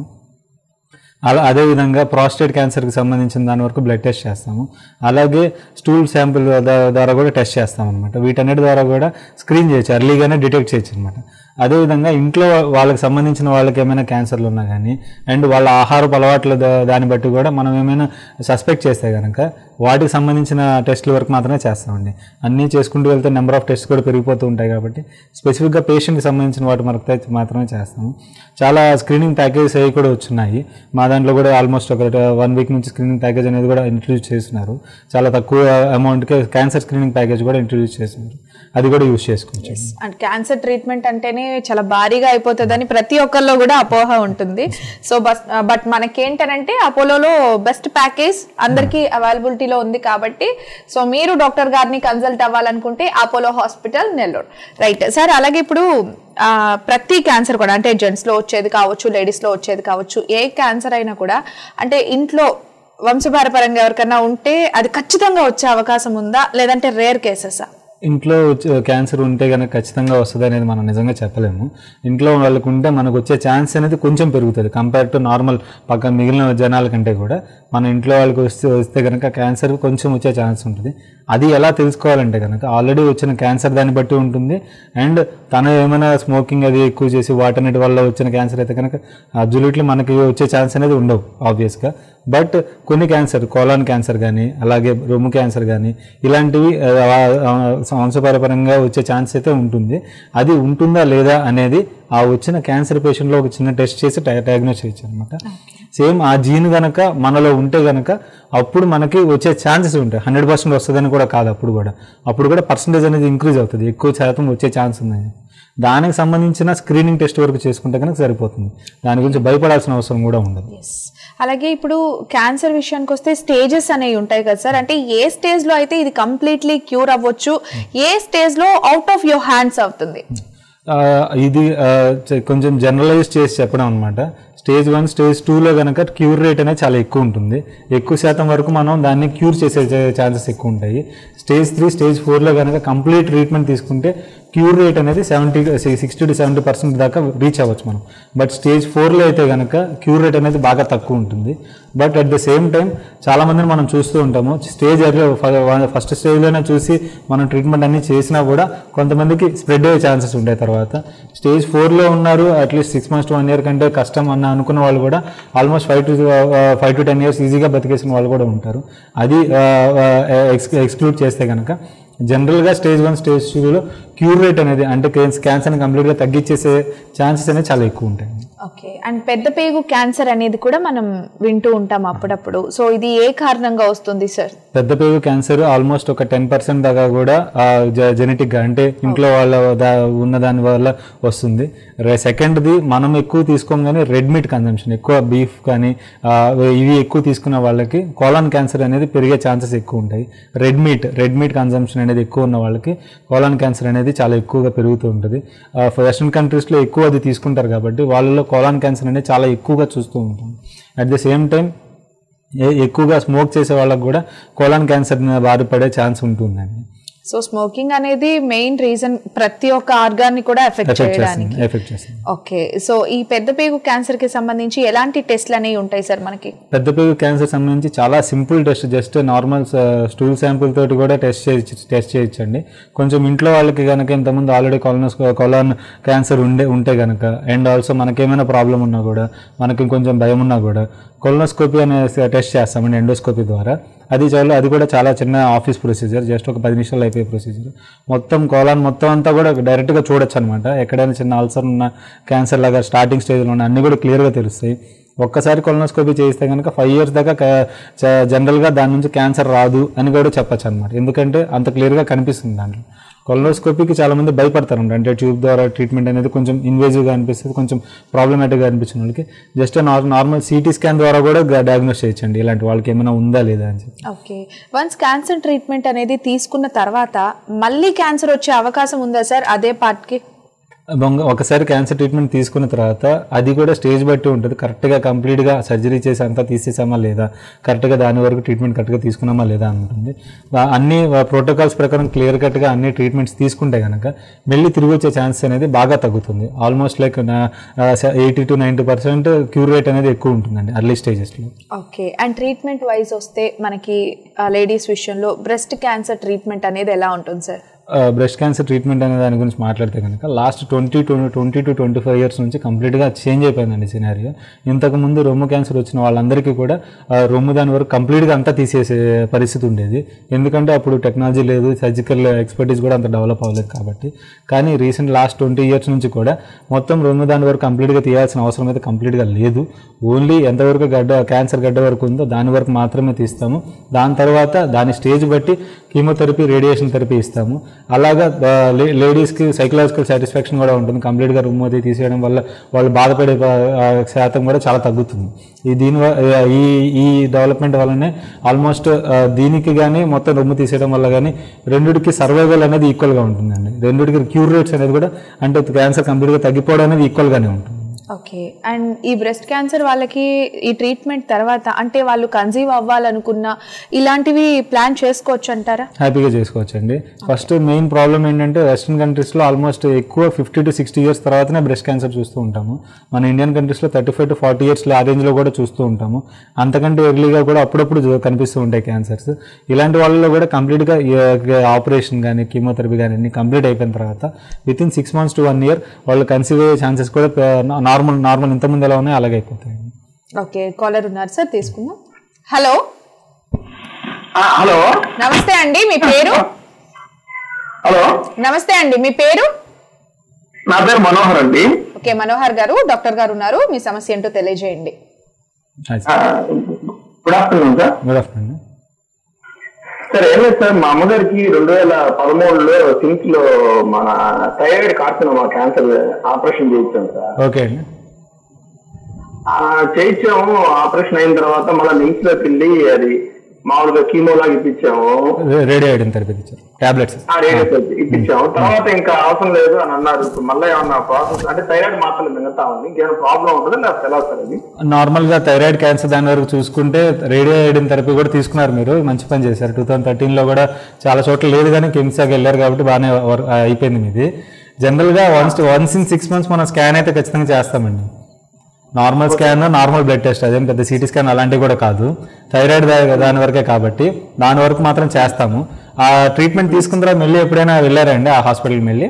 అలా అదేవిధంగా ప్రాస్టేట్ క్యాన్సర్కి సంబంధించిన దాని వరకు బ్లడ్ టెస్ట్ చేస్తాము అలాగే స్టూల్ శాంపిల్ ద్వారా కూడా టెస్ట్ చేస్తాం అనమాట వీటన్నిటి ద్వారా కూడా స్క్రీన్ చేయొచ్చు ఎర్లీగానే డిటెక్ట్ చేయొచ్చు అనమాట అదేవిధంగా ఇంట్లో వాళ్ళకి సంబంధించిన వాళ్ళకి ఏమైనా క్యాన్సర్లు ఉన్నా కానీ అండ్ వాళ్ళ ఆహారపు అలవాట్ల దా- దాన్ని బట్టి కూడా మనం ఏమైనా సస్పెక్ట్ చేస్తే కనుక వాటికి సంబంధించిన టెస్ట్ల వరకు మాత్రమే చేస్తామండి అన్నీ చేసుకుంటూ వెళ్తే నెంబర్ ఆఫ్ టెస్ట్ కూడా పెరిగిపోతూ ఉంటాయి కాబట్టి స్పెసిఫిక్గా పేషెంట్కి సంబంధించిన వాటి వరకు అయితే మాత్రమే చేస్తాము చాలా స్క్రీనింగ్ ప్యాకేజెస్ అవి కూడా వచ్చున్నాయి మా దాంట్లో కూడా ఆల్మోస్ట్ ఒక వన్ వీక్ నుంచి స్క్రీనింగ్ ప్యాకేజ్ అనేది కూడా ఇంట్రడ్యూస్ చేస్తున్నారు చాలా తక్కువ అమౌంట్కి క్యాన్సర్ స్క్రీనింగ్ ప్యాకేజ్ కూడా ఇంట్రడ్యూస్ చేస్తున్నారు అది కూడా యూస్ చేసుకోవచ్చు అండ్ క్యాన్సర్ ట్రీట్మెంట్ అంటేనే చాలా భారీగా అయిపోతుందని ప్రతి ఒక్కరిలో కూడా అపోహ ఉంటుంది సో బస్ బట్ మనకేంటనంటే అపోలోలో బెస్ట్ ప్యాకేజ్ అందరికీ అవైలబిలిటీ అవైలబిలిటీలో ఉంది కాబట్టి సో మీరు డాక్టర్ గారిని కన్సల్ట్ అవ్వాలనుకుంటే Apollo hospital Nellore right sir అలాగే ఇప్పుడు ఆ, ప్రతి క్యాన్సర్ కూడా అంటే జెంట్స్ లో వచ్చేది కావచ్చు లేడీస్ లో వచ్చేది కావచ్చు ఏ క్యాన్సర్ అయినా కూడా అంటే ఇంట్లో వంశపారపరంగా ఎవరికన్నా ఉంటే అది ఖచ్చితంగా వచ్చే అవకాశం ఉందా లేదంటే రేర్ కేసెసా ఇంట్లో వచ్చే- క్యాన్సర్ ఉంటే కనుక ఖచ్చితంగా వస్తుంది అనేది మనం నిజంగా చెప్పలేము ఇంట్లో వాళ్ళకు ఉంటే మనకు వచ్చే ఛాన్స్ అనేది కొంచెం పెరుగుతుంది కంపేర్ టు నార్మల్ పక్క మిగిలిన జనాల కంటే కూడా మన ఇంట్లో వాళ్ళకి వస్తే వస్తే కనుక క్యాన్సర్ కొంచెం వచ్చే ఛాన్స్ ఉంటుంది అది ఎలా తెలుసుకోవాలంటే కనుక ఆల్రెడీ వచ్చిన క్యాన్సర్ దాన్ని బట్టి ఉంటుంది అండ్ తను ఏమైనా స్మోకింగ్ అది ఎక్కువ చేసి వాటన్నిటి వల్ల వచ్చిన క్యాన్సర్ అయితే కనుక అబ్జల్యూట్లీ మనకి వచ్చే ఛాన్స్ అనేది ఉండవు ఆబ్వియస్గా బట్ కొన్ని క్యాన్సర్ కోలాన్ క్యాన్సర్ కానీ అలాగే రొమ్ము క్యాన్సర్ కానీ ఇలాంటివి ఆ, ఆ, వంశపారపరంగా వచ్చే ఛాన్స్ అయితే ఉంటుంది అది ఉంటుందా లేదా అనేది ఆ వచ్చిన క్యాన్సర్ పేషెంట్లో ఒక చిన్న టెస్ట్ చేసి డయాగ్నోస్ చేయొచ్చు అనమాట సేమ్ ఆ జీన్ గనక మనలో ఉంటే గనక అప్పుడు మనకి వచ్చే ఛాన్సెస్ ఉంటాయి హండ్రెడ్ పర్సెంట్ వస్తుందని కూడా కాదు అప్పుడు కూడా అప్పుడు కూడా పర్సంటేజ్ అనేది ఇంక్రీజ్ అవుతుంది ఎక్కువ శాతం వచ్చే ఛాన్స్ ఉంది దానికి సంబంధించిన స్క్రీనింగ్ టెస్ట్ వరకు చేసుకుంటే కనుక సరిపోతుంది దాని గురించి భయపడాల్సిన అవసరం కూడా ఉండదు ఎస్ అలాగే ఇప్పుడు క్యాన్సర్ విషయానికి వస్తే స్టేజెస్ అనేవి ఉంటాయి కదా సార్ అంటే ఏ స్టేజ్ లో అయితే ఇది కంప్లీట్లీ క్యూర్ అవ్వచ్చు ఏ స్టేజ్ లో అవుట్ ఆఫ్ యువర్ హ్యాండ్స్ అవుతుంది ఆ, ఇది ఆ, చ- కొంచెం జనరలైజ్ చేసి చెప్పడం అనమాట స్టేజ్ వన్ స్టేజ్ టూలో కనుక క్యూర్ రేట్ అనేది చాలా ఎక్కువ ఉంటుంది ఎక్కువ శాతం వరకు మనం దాన్ని క్యూర్ చేసే ఛాన్సెస్ ఎక్కువ ఉంటాయి స్టేజ్ త్రీ స్టేజ్ ఫోర్లో కనుక కంప్లీట్ ట్రీట్మెంట్ తీసుకుంటే క్యూర్ రేట్ అనేది seventy sixty to seventy percent దాకా రీచ్ అవ్వచ్చు మనం బట్ స్టేజ్ ఫోర్లో అయితే కనుక క్యూర్ రేట్ అనేది బాగా తక్కువ ఉంటుంది but at the same time చాలా మందిని మనం చూస్తూ ఉంటాము స్టేజ్ ఎర్లీ ఫస్ట్ స్టేజ్లోనే చూసి మనం ట్రీట్మెంట్ అన్ని చేసినా కూడా కొంతమందికి స్ప్రెడ్ అయ్యే ఛాన్సెస్ ఉంటాయి తర్వాత స్టేజ్ ఫోర్లో ఉన్నారు at least six months to one year కంటే కష్టం అన్న అనుకున్న వాళ్ళు కూడా almost five to five to ten years ఈజీగా బతికేసిన వాళ్ళు కూడా ఉంటారు అది ఎక్స్క్లూడ్ చేస్తే కనుక జనరల్గా స్టేజ్ వన్ స్టేజ్ టూలో క్యూర్ రేట్ అనేది అంటే క్యాన్సర్ని కంప్లీట్గా తగ్గించేసే ఛాన్సెస్ అనేది చాలా ఎక్కువ ఉంటాయి ఓకే అండ్ పెద్ద పేగు క్యాన్సర్ అనేది కూడా మనం వింటూ ఉంటాం అప్పుడప్పుడు సో ఇది ఏ కారణంగా వస్తుంది సార్ పెద్ద పేగు క్యాన్సర్ ఆల్మోస్ట్ ఒక టెన్ పర్సెంట్ దాకా కూడా జెనెటిక్గా అంటే ఇంట్లో వాళ్ళ దా- ఉన్న దాని వల్ల వస్తుంది సెకండ్ది మనం ఎక్కువ తీసుకోం కానీ రెడ్ మీట్ కన్జంప్షన్ ఎక్కువ బీఫ్ కానీ ఆ, ఇవి ఎక్కువ తీసుకున్న వాళ్ళకి కోలాన్ క్యాన్సర్ అనేది పెరిగే ఛాన్సెస్ ఎక్కువ ఉంటాయి red meat red meat consumption అనేది ఎక్కువ ఉన్న వాళ్ళకి కోలాన్ క్యాన్సర్ అనేది చాలా ఎక్కువగా పెరుగుతూ ఉంటుంది వెస్ట్రన్ కంట్రీస్లో ఎక్కువ అది తీసుకుంటారు కాబట్టి వాళ్ళలో కోలాన్ క్యాన్సర్ అనేది చాలా ఎక్కువగా చూస్తూ ఉంటాం అట్ ద సేమ్ టైం ఏ- ఎక్కువగా స్మోక్ చేసే వాళ్ళకి కూడా కోలాన్ క్యాన్సర్ బారి పడే ఛాన్స్ ఉంటుందండి సో స్మోకింగ్ అనేది మెయిన్ రీజన్ ప్రతి ఒక్క ఆర్గాన్ని కూడా ఎఫెక్ట్ ఎఫెక్ట్ చేయడానికి చేస్తుంది ఎఫెక్ట్ చేస్తుంది ఓకే సో ఈ పెద్ద పేగు క్యాన్సర్ కి సంబంధించి ఎలాంటి టెస్ట్లు అనేవి ఉంటాయి సార్ మనకి పెద్ద పేగు క్యాన్సర్ సంబంధించి చాలా simple test just normal stool sample తోటి కూడా టెస్ట్ చేయొచ్చు టెస్ట్ చేయొచ్చండి కొంచెం ఇంట్లో వాళ్ళకి కనుక ఇంతకుముందు ఆల్రెడీ కొలనస్ కొలాన్ క్యాన్సర్ ఉండే ఉంటే కనుక అండ్ ఆల్సో మనకేమైనా ప్రాబ్లం ఉన్నా కూడా మనకి కొంచెం భయం ఉన్నా కూడా కొలనోస్కోపీ అనే టెస్ట్ చేస్తామండి ఎండోస్కోపీ ద్వారా అది చాలా అది కూడా చాలా చిన్న ఆఫీస్ ప్రొసీజర్ జస్ట్ ఒక పది నిమిషాలు అయిపోయే ప్రొసీజర్ మొత్తం కోలాన్ మొత్తం అంతా కూడా డైరెక్ట్గా చూడొచ్చు అనమాట ఎక్కడైనా చిన్న అల్సర్ ఉన్న క్యాన్సర్ లాగా స్టార్టింగ్ స్టేజ్లో ఉన్న అన్నీ కూడా క్లియర్గా తెలుస్తాయి ఒక్కసారి కొలనోస్కోపీ చేస్తే కనుక ఫైవ్ ఇయర్స్ దాకా క- చ- జనరల్గా దాని నుంచి క్యాన్సర్ రాదు అని కూడా చెప్పచ్చు అనమాట ఎందుకంటే అంత క్లియర్గా కనిపిస్తుంది దాంట్లో కొలనోస్కోపీకి చాలా మంది భయపడతారు అంటే ట్యూబ్ ద్వారా ట్రీట్మెంట్ అనేది కొంచెం ఇన్వేజివ్గా అనిపిస్తుంది కొంచెం ప్రాబ్లమేటిక్గా అనిపించిన వాళ్ళకి జస్ట్ నార్మల్ సిటీ స్కాన్ ద్వారా కూడా డయాగ్నోస్ చేయొచ్చండి ఇలాంటి వాళ్ళకి ఏమైనా ఉందా లేదా అని చెప్పి ఓకే వన్స్ క్యాన్సర్ ట్రీట్మెంట్ అనేది తీసుకున్న తర్వాత మళ్ళీ క్యాన్సర్ వచ్చే అవకాశం ఉందా సార్ అదే పార్ట్కి బొంగ- ఒకసారి క్యాన్సర్ ట్రీట్మెంట్ తీసుకున్న తర్వాత అది కూడా స్టేజ్ బట్టి ఉంటుంది కరెక్ట్గా కంప్లీట్గా సర్జరీ చేసి అంతా తీసేసామా లేదా కరెక్ట్గా దాని వరకు ట్రీట్మెంట్ కరెక్ట్గా తీసుకున్నామా లేదా అని ఉంటుంది వా- అన్ని ప్రోటోకాల్స్ ప్రకారం క్లియర్ కట్గా అన్ని ట్రీట్మెంట్స్ తీసుకుంటే కనుక మళ్ళీ తిరిగి వచ్చే ఛాన్స్ అనేది బాగా తగ్గుతుంది almost like eighty to ninety percent cure rate అనేది ఎక్కువ ఉంటుందండి అర్లీ స్టేజెస్లో ఓకే అండ్ ట్రీట్మెంట్ వైజ్ వస్తే మనకి లేడీస్ విషయంలో బ్రెస్ట్ క్యాన్సర్ ట్రీట్మెంట్ అనేది ఎలా ఉంటుంది సార్ బ్రెస్ట్ క్యాన్సర్ ట్రీట్మెంట్ అనే దాని గురించి మాట్లాడితే కనుక last twenty twenty to twenty five years నుంచి కంప్లీట్గా చేంజ్ అయిపోయిందండి సినారియో ఇంతకుముందు రొమ్ము క్యాన్సర్ వచ్చిన వాళ్ళందరికీ కూడా ఆ, రొమ్ము దాని వరకు కంప్లీట్గా అంతా తీసేసే పరిస్థితి ఉండేది ఎందుకంటే అప్పుడు టెక్నాలజీ లేదు సర్జికల్ ఎక్స్పర్టీస్ కూడా అంత డెవలప్ అవ్వలేదు కాబట్టి కానీ రీసెంట్ లాస్ట్ ట్వంటీ ఇయర్స్ నుంచి కూడా మొత్తం రొమ్ము దాని వరకు కంప్లీట్గా తీయాల్సిన అవసరం అయితే కంప్లీట్గా లేదు ఓన్లీ ఎంతవరకు గడ్డ క్యాన్సర్ గడ్డ వరకు ఉందో దాని వరకు మాత్రమే తీస్తాము దాని తర్వాత దాని స్టేజ్ బట్టి కీమోథెరపీ రేడియేషన్ థెరపీ ఇస్తాము అలాగా లేడీస్కి సైకలాజికల్ సాటిస్ఫాక్షన్ కూడా ఉంటుంది కంప్లీట్గా రూమ్ అది తీసేయడం వల్ల వాళ్ళు బాధపడే ఆ, శాతం కూడా చాలా తగ్గుతుంది ఈ దీని వ- ఈ ఈ డెవలప్మెంట్ వల్లనే ఆల్మోస్ట్ దీనికి కానీ మొత్తం రొమ్ము తీసేయడం వల్ల కానీ రెండిటికి సర్వైవల్ అనేది ఈక్వల్గా ఉంటుందండి రెండిటికి క్యూర్ రేట్స్ అనేది కూడా అంటే క్యాన్సర్ కంప్లీట్గా తగ్గిపోవడం అనేది ఈక్వల్గానే ఉంటుంది ఓకే అండ్ ఈ బ్రెస్ట్ క్యాన్సర్ వాళ్ళకి ఈ ట్రీట్మెంట్ తర్వాత అంటే వాళ్ళు కన్సీవ్ అవ్వాలనుకున్న ఇలాంటివి ప్లాన్ చేసుకోవచ్చు అంటారా హ్యాపీగా చేసుకోవచ్చండి ఫస్ట్ మెయిన్ ప్రాబ్లం ఏంటంటే వెస్ట్రన్ కంట్రీస్లో ఆల్మోస్ట్ ఎక్కువ ఫిఫ్టీ టు సిక్స్టీ ఇయర్స్ తర్వాతనే బ్రెస్ట్ క్యాన్సర్ చూస్తూ ఉంటాము మన ఇండియన్ కంట్రీస్లో థర్టీ ఫైవ్ టు ఫార్టీ ఇయర్స్లో ఆ రేంజ్లో కూడా చూస్తూ ఉంటాము అంతకంటే ఎర్లీగా కూడా అప్పుడప్పుడు జు- కనిపిస్తూ ఉంటాయి క్యాన్సర్స్ ఇలాంటి వాళ్ళలో కూడా కంప్లీట్గా ఆపరేషన్ కానీ కీమోథెరపీ కానీ అన్ని కంప్లీట్ అయిపోయిన తర్వాత with in six months to one year వాళ్ళు కన్సీవ్ అయ్యే ఛాన్సెస్ కూడా నార్మల్ నార్మల్ ఇంతకుముందు ఎలా ఉన్నాయి అలాగే అయిపోతాయి ఓకే కాలర్ ఉన్నారు సార్ తీసుకుందాం హలో ఆ, హలో నమస్తే అండి మీ పేరు హలో నమస్తే అండి మీ పేరు నా పేరు మనోహర్ అండి ఓకే మనోహర్ గారు డాక్టర్ గారు ఉన్నారు మీ సమస్య ఏంటో తెలియజేయండి ఆ, good afternoon sir good afternoon sir ఏం లేదు సార్ మా అమ్మగారికి రెండు వేల పదమూడులో సింక్ లో మన థైరాయిడ్ కార్సినోమా క్యాన్సర్ ఆపరేషన్ చేయించాం సార్ ఓకే అండి ఆ, చేయించాము ఆపరేషన్ అయిన తర్వాత మళ్ళీ నిమ్స్ లోకి వెళ్ళి అది మామూలుగా కీమో లాగా ఇప్పించాము రేడియో ఐడెన్ థెరపీ ఇచ్చారు టాబ్లెట్స్ ఆ రేడియో ఇప్పించాము తర్వాత ఇంకా అవసరం లేదు అని అన్నారు ఇప్పుడు మళ్ళీ ఏమన్నా ప్రాసెస్ అంటే థైరాయిడ్ మాత్రలు మిగతా ఉంది ఇంకేమైనా ప్రాబ్లం ఉంటుందా లేకపోతే ఎలా సార్ అది నార్మల్గా థైరాయిడ్ క్యాన్సర్ దాని వరకు చూసుకుంటే రేడియో ఐడిన్ థెరపీ కూడా తీసుకున్నారు మీరు మంచి పని చేశారు టూ థౌసండ్ థర్టీన్లో కూడా చాలా చోట్ల లేదు కానీ కిమ్సాకి వెళ్ళారు కాబట్టి బాగానే వర్- అయిపోయింది మీది జనరల్గా once once in six months మనం స్కాన్ అయితే ఖచ్చితంగా చేస్తామండి normal scan normal blood test అదేం పెద్ద సిటీ స్కాన్ అలాంటివి కూడా కాదు థైరాయిడ్ దా- దాని వరకే కాబట్టి దాని వరకు మాత్రం చేస్తాము ఆ ట్రీట్మెంట్ తీసుకున్న తర్వాత మళ్ళీ ఎప్పుడైనా వెళ్ళారండి ఆ హాస్పిటల్కి వెళ్ళి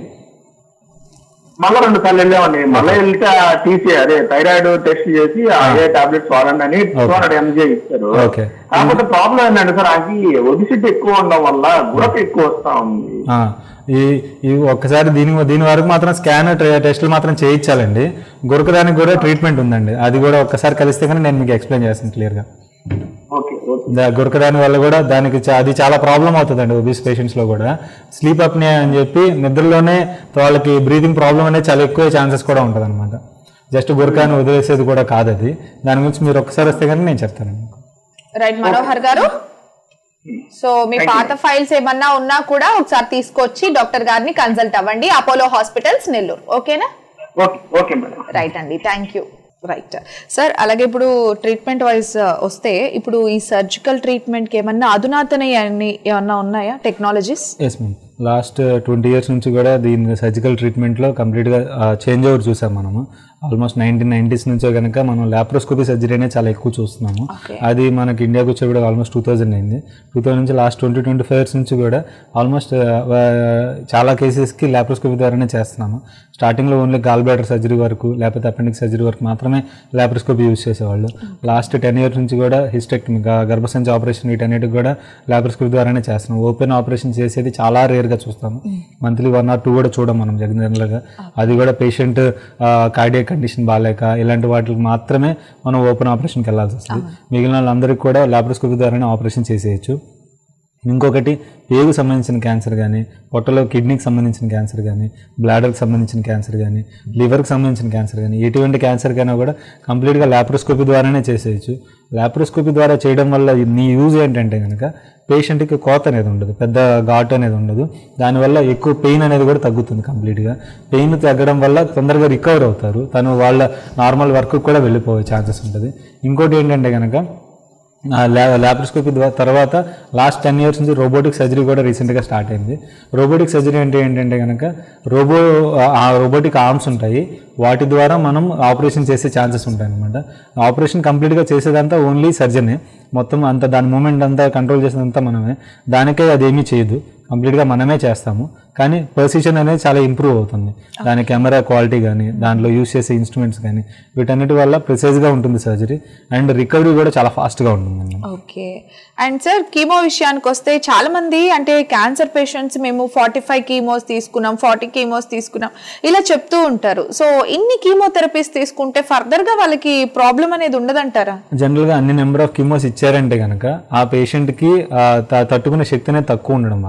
మళ్ళీ రెండు సార్లు వెళ్ళామండి మళ్ళీ వెళ్తే టీసీ అదే థైరాయిడ్ టెస్ట్ చేసి అదే టాబ్లెట్స్ వాడండి అని టూ హండ్రెడ్ ఎంజీ ఇచ్చారు ఓకే కాకపోతే ప్రాబ్లం ఏంటంటే సార్ అది ఒబిసిటీ ఎక్కువ ఉండడం వల్ల గురక ఎక్కువ వస్తా ఉంది ఆ, ఈ ఈ ఒక్కసారి దీని దీని వరకు మాత్రం స్కాన్ టెస్టులు మాత్రం చేయించాలండి గురకదానికి కూడా ట్రీట్మెంట్ ఉందండి అది కూడా ఒక్కసారి కలిస్తే కానీ నేను మీకు ఎక్స్ప్లెయిన్ చేస్తాను క్లియర్గా ఓకే ఓకే దా- గురకదాని వల్ల కూడా దానికి చా- అది చాలా ప్రాబ్లం అవుతుందండి ఒబీస్ పేషెంట్స్లో కూడా స్లీప్ అప్నియా అని చెప్పి నిద్రలోనే వాళ్ళకి బ్రీతింగ్ ప్రాబ్లం అనేది చాలా ఎక్కువ ఛాన్సెస్ కూడా ఉంటుంది అనమాట జస్ట్ గురకాన్ని వదిలేసేది కూడా కాదు అది దాని గురించి మీరు ఒక్కసారి వస్తే కానీ నేను చెప్తాను మీకు రైట్ మనోహర్ గారు సో మీ పాత ఫైల్స్ ఏమన్నా ఉన్నా కూడా ఒకసారి తీసుకొచ్చి డాక్టర్ గారిని కన్సల్ట్ అవ్వండి అపోలో హాస్పిటల్స్ నెల్లూరు ఓకేనా ఓకే ఓకే మేడం రైట్ అండి థ్యాంక్ యూ రైట్ సార్ అలాగే ఇప్పుడు ట్రీట్మెంట్ వైజ్ వస్తే ఇప్పుడు ఈ సర్జికల్ ట్రీట్మెంట్కి ఏమన్నా అధునాతన ఏమన్నా ఉన్నాయా technologies yes ma'am last twenty years నుంచి కూడా దీని సర్జికల్ ట్రీట్మెంట్లో కంప్లీట్గా చేంజ్ ఓవర్ చూసాం మనము ఆల్మోస్ట్ నైన్టీన్ నైంటీస్ నుంచే కనుక మనం లాప్రోస్కోపీ సర్జరీ అనేది చాలా ఎక్కువ చూస్తున్నాము Okay. అది మనకి ఇండియాకి వచ్చే కూడా ఆల్మోస్ట్ టూ థౌజండ్ అయింది టూ థౌసండ్ నుంచి last twenty twenty five years నుంచి కూడా ఆల్మోస్ట్ చాలా కేసెస్కి లాప్రోస్కోపీ ద్వారానే చేస్తున్నాము స్టార్టింగ్లో ఓన్లీ గాల్ బ్లాడర్ సర్జరీ వరకు లేకపోతే అపెండిక్ సర్జరీ వరకు మాత్రమే లాప్రోస్కోపీ యూస్ చేసేవాళ్ళు లాస్ట్ టెన్ ఇయర్స్ నుంచి కూడా హిస్టెక్టమీ గర్భసంచి ఆపరేషన్ వీటన్నిటికి కూడా లాప్రోస్కోపీ ద్వారానే చేస్తున్నాం ఓపెన్ ఆపరేషన్ చేసేది చాలా రేర్గా చూస్తాము మంత్లీ వన్ ఆర్ టూ కూడా చూడం మనం జనరల్గా అది కూడా పేషెంట్ కార్డియక్ కండిషన్ బాగాలేక ఇలాంటి వాటికి మాత్రమే మనం ఓపెన్ ఆపరేషన్కి వెళ్ళాల్సి వస్తుంది మిగిలిన వాళ్ళందరికీ కూడా లాప్రోస్కోపీ ద్వారానే ఆపరేషన్ చేసేయచ్చు ఇంకొకటి పేగు సంబంధించిన క్యాన్సర్ కానీ పొట్టలో కిడ్నీకి సంబంధించిన క్యాన్సర్ కానీ బ్లాడర్కి సంబంధించిన క్యాన్సర్ కానీ లివర్కి సంబంధించిన క్యాన్సర్ కానీ ఎటువంటి క్యాన్సర్ కైనా కూడా కంప్లీట్గా లాప్రోస్కోపీ ద్వారానే చేసేయచ్చు లాప్రోస్కోపీ ద్వారా చేయడం వల్ల నీ యూజ్ ఏంటంటే కనుక పేషెంట్కి కోత అనేది ఉండదు పెద్ద ఘాటు అనేది ఉండదు దానివల్ల ఎక్కువ పెయిన్ అనేది కూడా తగ్గుతుంది కంప్లీట్గా పెయిన్ తగ్గడం వల్ల తొందరగా రికవర్ అవుతారు తను వాళ్ళ నార్మల్ వర్క్ కూడా వెళ్ళిపోయే ఛాన్సెస్ ఉంటుంది ఇంకోటి ఏంటంటే కనుక ల్యాప్రోస్కోపీ తర్వాత లాస్ట్ టెన్ ఇయర్స్ నుంచి రోబోటిక్ సర్జరీ కూడా రీసెంట్గా స్టార్ట్ అయింది రోబోటిక్ సర్జరీ అంటే ఏంటంటే కనుక రోబో ఆ రోబోటిక్ ఆర్మ్స్ ఉంటాయి వాటి ద్వారా మనం ఆపరేషన్ చేసే ఛాన్సెస్ ఉంటాయి అనమాట ఆపరేషన్ కంప్లీట్గా చేసేదంతా ఓన్లీ సర్జనే మొత్తం అంతా దాని మూమెంట్ అంతా కంట్రోల్ చేసేదంతా మనమే దానికే అదేమీ చేయదు కంప్లీట్గా మనమే చేస్తాము కానీ పొజిషన్ అనేది చాలా ఇంప్రూవ్ అవుతుంది దాని కెమెరా క్వాలిటీ కానీ దాంట్లో యూస్ చేసే ఇన్స్ట్రుమెంట్స్ కానీ వీటన్నిటి వల్ల ప్రిసైజ్గా ఉంటుంది సర్జరీ అండ్ రికవరీ కూడా చాలా ఫాస్ట్గా ఉంటుంది ఓకే అండ్ సార్ కీమో విషయానికి వస్తే చాలా మంది అంటే క్యాన్సర్ పేషెంట్స్ మేము ఫార్టీ ఫైవ్ కీమోస్ తీసుకున్నాం ఫార్టీ కీమోస్ తీసుకున్నాం ఇలా చెప్తూ ఉంటారు సో ఇన్ని కీమోథెరపీస్ తీసుకుంటే ఫర్దర్ గా వాళ్ళకి ప్రాబ్లం అనేది ఉండదంటారా జనరల్గా అన్ని నెంబర్ ఆఫ్ కిమోస్ ఇచ్చారంటే కనుక ఆ పేషెంట్కి తట్టుకునే శక్తి అనేది తక్కువ ఉండడం వల్ల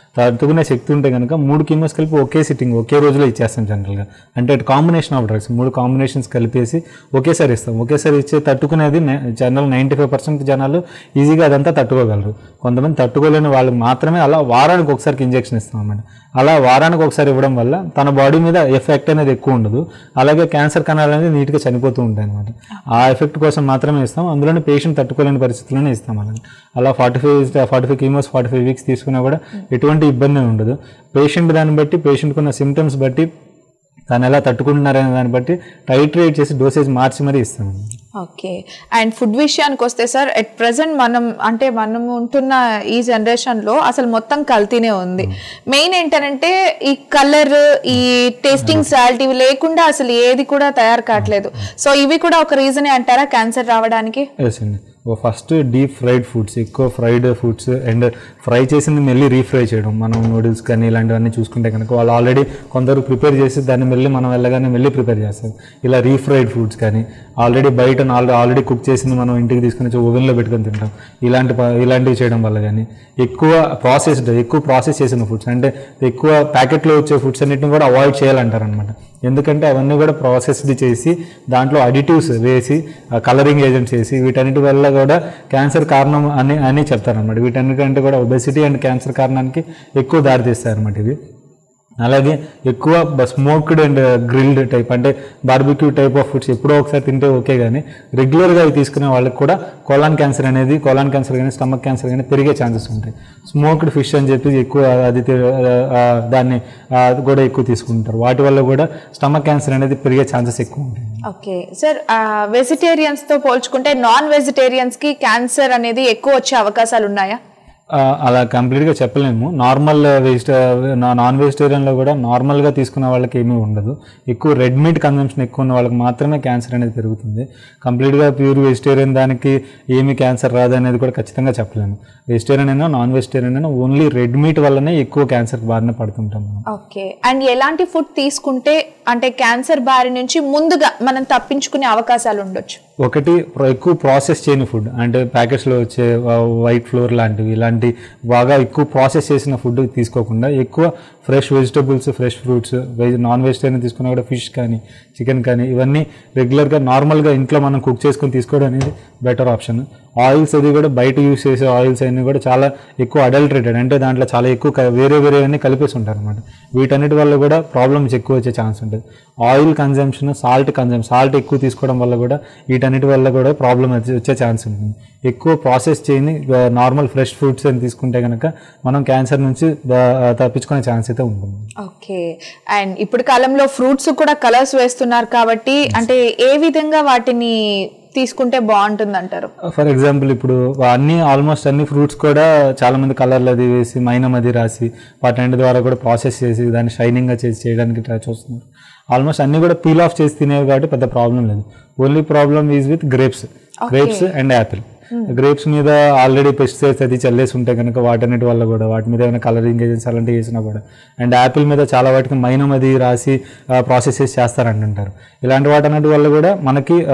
తట్టుకునే శక్తి ఉంటే కనుక మూడు కీమోస్ కలిపి ఒకే సిట్టింగ్ ఒకే రోజులో ఇచ్చేస్తాం జనరల్గా అంటే కాంబినేషన్ ఆఫ్ డ్రగ్స్ మూడు కాంబినేషన్స్ కలిపేసి ఒకేసారి ఇస్తాం ఒకేసారి ఇచ్చే తట్టుకునేది జనరల్ నైంటీ ఫైవ్ పర్సెంట్ జనాలు ఈజీగా అదంతా తట్టుకోగలరు కొంతమంది తట్టుకోలేని వాళ్ళకి మాత్రమే అలా వారానికి ఒకసారికి ఇంజెక్షన్ ఇస్తాం అన్నమాట అలా వారానికి ఒకసారి ఇవ్వడం వల్ల తన బాడీ మీద ఎఫెక్ట్ అనేది ఎక్కువ ఉండదు అలాగే క్యాన్సర్ కణాలు అనేది నీట్గా చనిపోతూ ఉంటాయి అనమాట ఆ ఎఫెక్ట్ కోసం మాత్రమే ఇస్తాం అందులోనే పేషెంట్ తట్టుకోలేని పరిస్థితుల్లోనే ఇస్తాం అలాగే అలా forty five forty five chemos forty five weeks తీసుకున్నా కూడా ఎటువంటి ఇబ్బంది ఉండదు పేషెంట్ దాన్ని బట్టి పేషెంట్కి ఉన్న సిమ్టమ్స్ బట్టి తను ఎలా తట్టుకుంటున్నారనే దాన్ని బట్టి టైట్రేట్ చేసి డోసేజ్ మార్చి మరీ ఇస్తాం ఓకే అండ్ ఫుడ్ విషయానికి వస్తే సార్ ఎట్ ప్రెసెంట్ మనం అంటే మనం ఉంటున్న ఈ జనరేషన్ లో అసలు మొత్తం కల్తీనే ఉంది మెయిన్ ఏంటంటే ఈ కలర్ ఈ టేస్టింగ్ సాల్ట్ ఇవి లేకుండా అసలు ఏది కూడా తయారు కావట్లేదు సో ఇవి కూడా ఒక రీజనే అంటారా క్యాన్సర్ రావడానికి ఎస్ అండి ఫస్ట్ డీప్ ఫ్రైడ్ ఫుడ్స్ ఎక్కువ ఫ్రైడ్ ఫుడ్స్ అండ్ ఫ్రై చేసింది మళ్ళీ రీఫ్రై చేయడం మనం నూడిల్స్ కానీ ఇలాంటివన్నీ చూసుకుంటే కనుక వాళ్ళు ఆల్రెడీ కొందరు ప్రిపేర్ చేసి దాన్ని మళ్ళీ మనం వెళ్ళగానే మళ్ళీ ప్రిపేర్ చేస్తారు ఇలా రీఫ్రైడ్ ఫుడ్స్ కానీ ఆల్రెడీ బయట ఆల్రెడీ ఆల్రెడీ కుక్ చేసింది మనం ఇంటికి తీసుకుని వచ్చి ఓవెన్లో పెట్టుకొని తింటాం ఇలాంటి ప- ఇలాంటివి చేయడం వల్ల కానీ ఎక్కువ ప్రాసెస్డ్ ఎక్కువ ప్రాసెస్ చేసిన ఫుడ్స్ అంటే ఎక్కువ ప్యాకెట్లో వచ్చే ఫుడ్స్ అన్నిటిని కూడా అవాయిడ్ చేయాలంటారు అనమాట ఎందుకంటే అవన్నీ కూడా ప్రాసెస్డ్ చేసి దాంట్లో అడిటివ్స్ వేసి కలరింగ్ ఏజెంట్స్ వేసి వీటన్నిటి వల్ల కూడా క్యాన్సర్ కారణం అని అని చెప్తారనమాట వీటన్నిటికంటే కూడా ఒబెసిటీ అండ్ క్యాన్సర్ కారణానికి ఎక్కువ దారితీస్తాయి అనమాట ఇవి అలాగే ఎక్కువ స్మోక్డ్ అండ్ గ్రిల్డ్ టైప్ అంటే బార్బిక్యూ టైప్ ఆఫ్ ఫుడ్స్ ఎప్పుడో ఒకసారి తింటే ఓకే కానీ రెగ్యులర్గా అవి తీసుకునే వాళ్ళకి కూడా కోలాన్ క్యాన్సర్ అనేది కోలాన్ క్యాన్సర్ కానీ స్టమక్ క్యాన్సర్ కానీ పెరిగే ఛాన్సెస్ ఉంటాయి స్మోక్డ్ ఫిష్ అని చెప్పి ఎక్కువ అది తి- ఆ, దాన్ని ఆ, అది కూడా ఎక్కువ తీసుకుంటారు వాటి వల్ల కూడా స్టమక్ క్యాన్సర్ అనేది పెరిగే ఛాన్సెస్ ఎక్కువ ఉంటాయి ఓకే సార్ వెజిటేరియన్స్ తో పోల్చుకుంటే నాన్ వెజిటేరియన్స్ కి క్యాన్సర్ అనేది ఎక్కువ వచ్చే అవకాశాలు ఉన్నాయా ఆ, అలా కంప్లీట్గా చెప్పలేము నార్మల్ వెజిట నాన్ వెజిటేరియన్లో కూడా నార్మల్గా తీసుకున్న వాళ్ళకి ఏమీ ఉండదు ఎక్కువ రెడ్ మీట్ కన్సంప్షన్ ఎక్కువ ఉన్న వాళ్ళకి మాత్రమే క్యాన్సర్ అనేది పెరుగుతుంది కంప్లీట్గా ప్యూర్ వెజిటేరియన్ దానికి ఏమీ క్యాన్సర్ రాదు అనేది కూడా ఖచ్చితంగా చెప్పలేము వెజిటేరియన్ అయినా నాన్ వెజిటేరియన్ అయినా ఓన్లీ రెడ్ మీట్ వల్లనే ఎక్కువ క్యాన్సర్ బారిన పడుతుంటాం మనం ఓకే అండ్ ఎలాంటి ఫుడ్ తీసుకుంటే అంటే క్యాన్సర్ బారి నుంచి ముందుగా మనం తప్పించుకునే అవకాశాలు ఉండొచ్చు ఒకటి ప్ర- ఎక్కువ ప్రాసెస్ చేయని ఫుడ్ అంటే ప్యాకెట్స్లో వచ్చే వైట్ ఫ్లోర్ లాంటివి ఇలాంటి బాగా ఎక్కువ ప్రాసెస్ చేసిన ఫుడ్ తీసుకోకుండా ఎక్కువ fresh vegetables fresh fruits veg non vegetarian తీసుకున్నా కూడా ఫిష్ కానీ చికెన్ కానీ ఇవన్నీ రెగ్యులర్గా నార్మల్గా ఇంట్లో మనం కుక్ చేసుకొని తీసుకోవడం అనేది బెటర్ ఆప్షన్ ఆయిల్స్ అది కూడా బయట యూస్ చేసే ఆయిల్స్ అన్నీ కూడా చాలా ఎక్కువ అడల్టరేటెడ్ అంటే దాంట్లో చాలా ఎక్కువ క- వేరే వేరే అన్నీ కలిపేసి ఉంటారు అనమాట వీటన్నిటి వల్ల కూడా ప్రాబ్లమ్స్ ఎక్కువ వచ్చే ఛాన్స్ ఉంటుంది ఆయిల్ కన్జంప్షన్ సాల్ట్ కన్జంప్ సాల్ట్ ఎక్కువ తీసుకోవడం వల్ల కూడా వీటన్నిటి వల్ల కూడా ప్రాబ్లం వచ్చే ఛాన్స్ ఉంటుంది ఎక్కువ ప్రాసెస్ చేయని నార్మల్ ఫ్రెష్ ఫ్రూట్స్ అని తీసుకుంటే కనుక మనం క్యాన్సర్ నుంచి ఆ, తప్పించుకునే ఛాన్స్ అయితే ఉంటుంది ఓకే అండ్ ఇప్పుడు కాలంలో ఫ్రూట్స్ కూడా కలర్స్ వేస్తున్నారు కాబట్టి అంటే ఏ విధంగా వాటిని తీసుకుంటే బాగుంటుంది అంటారు ఫర్ ఎగ్జాంపుల్ ఇప్పుడు అన్ని ఆల్మోస్ట్ అన్ని ఫ్రూట్స్ కూడా చాలా మంది కలర్లు అది వేసి మైనం అది రాసి వాటి ద్వారా కూడా ప్రాసెస్ చేసి దాన్ని షైనింగ్గా చేసి చేయడానికి ట్రై చేస్తున్నారు ఆల్మోస్ట్ అన్ని కూడా పీల్ ఆఫ్ చేసి తినేవి కాబట్టి పెద్ద ప్రాబ్లం లేదు only problem is with grapes grapes and apple grapes మీద ఆల్రెడీ పెస్టిసైడ్స్ అది చల్లేసి ఉంటే కనుక వాటన్నిటి వల్ల కూడా వాటి మీద ఏమైనా కలరింగ్ ఏజెంట్స్ అలాంటివి వేసినా కూడా అండ్ యాపిల్ మీద చాలా వాటికి మైనం అది రాసి ప్రాసెస్ చేసి చేస్తారంటుంటారు ఇలాంటి వాటన్నిటి వల్ల కూడా మనకి ఆ,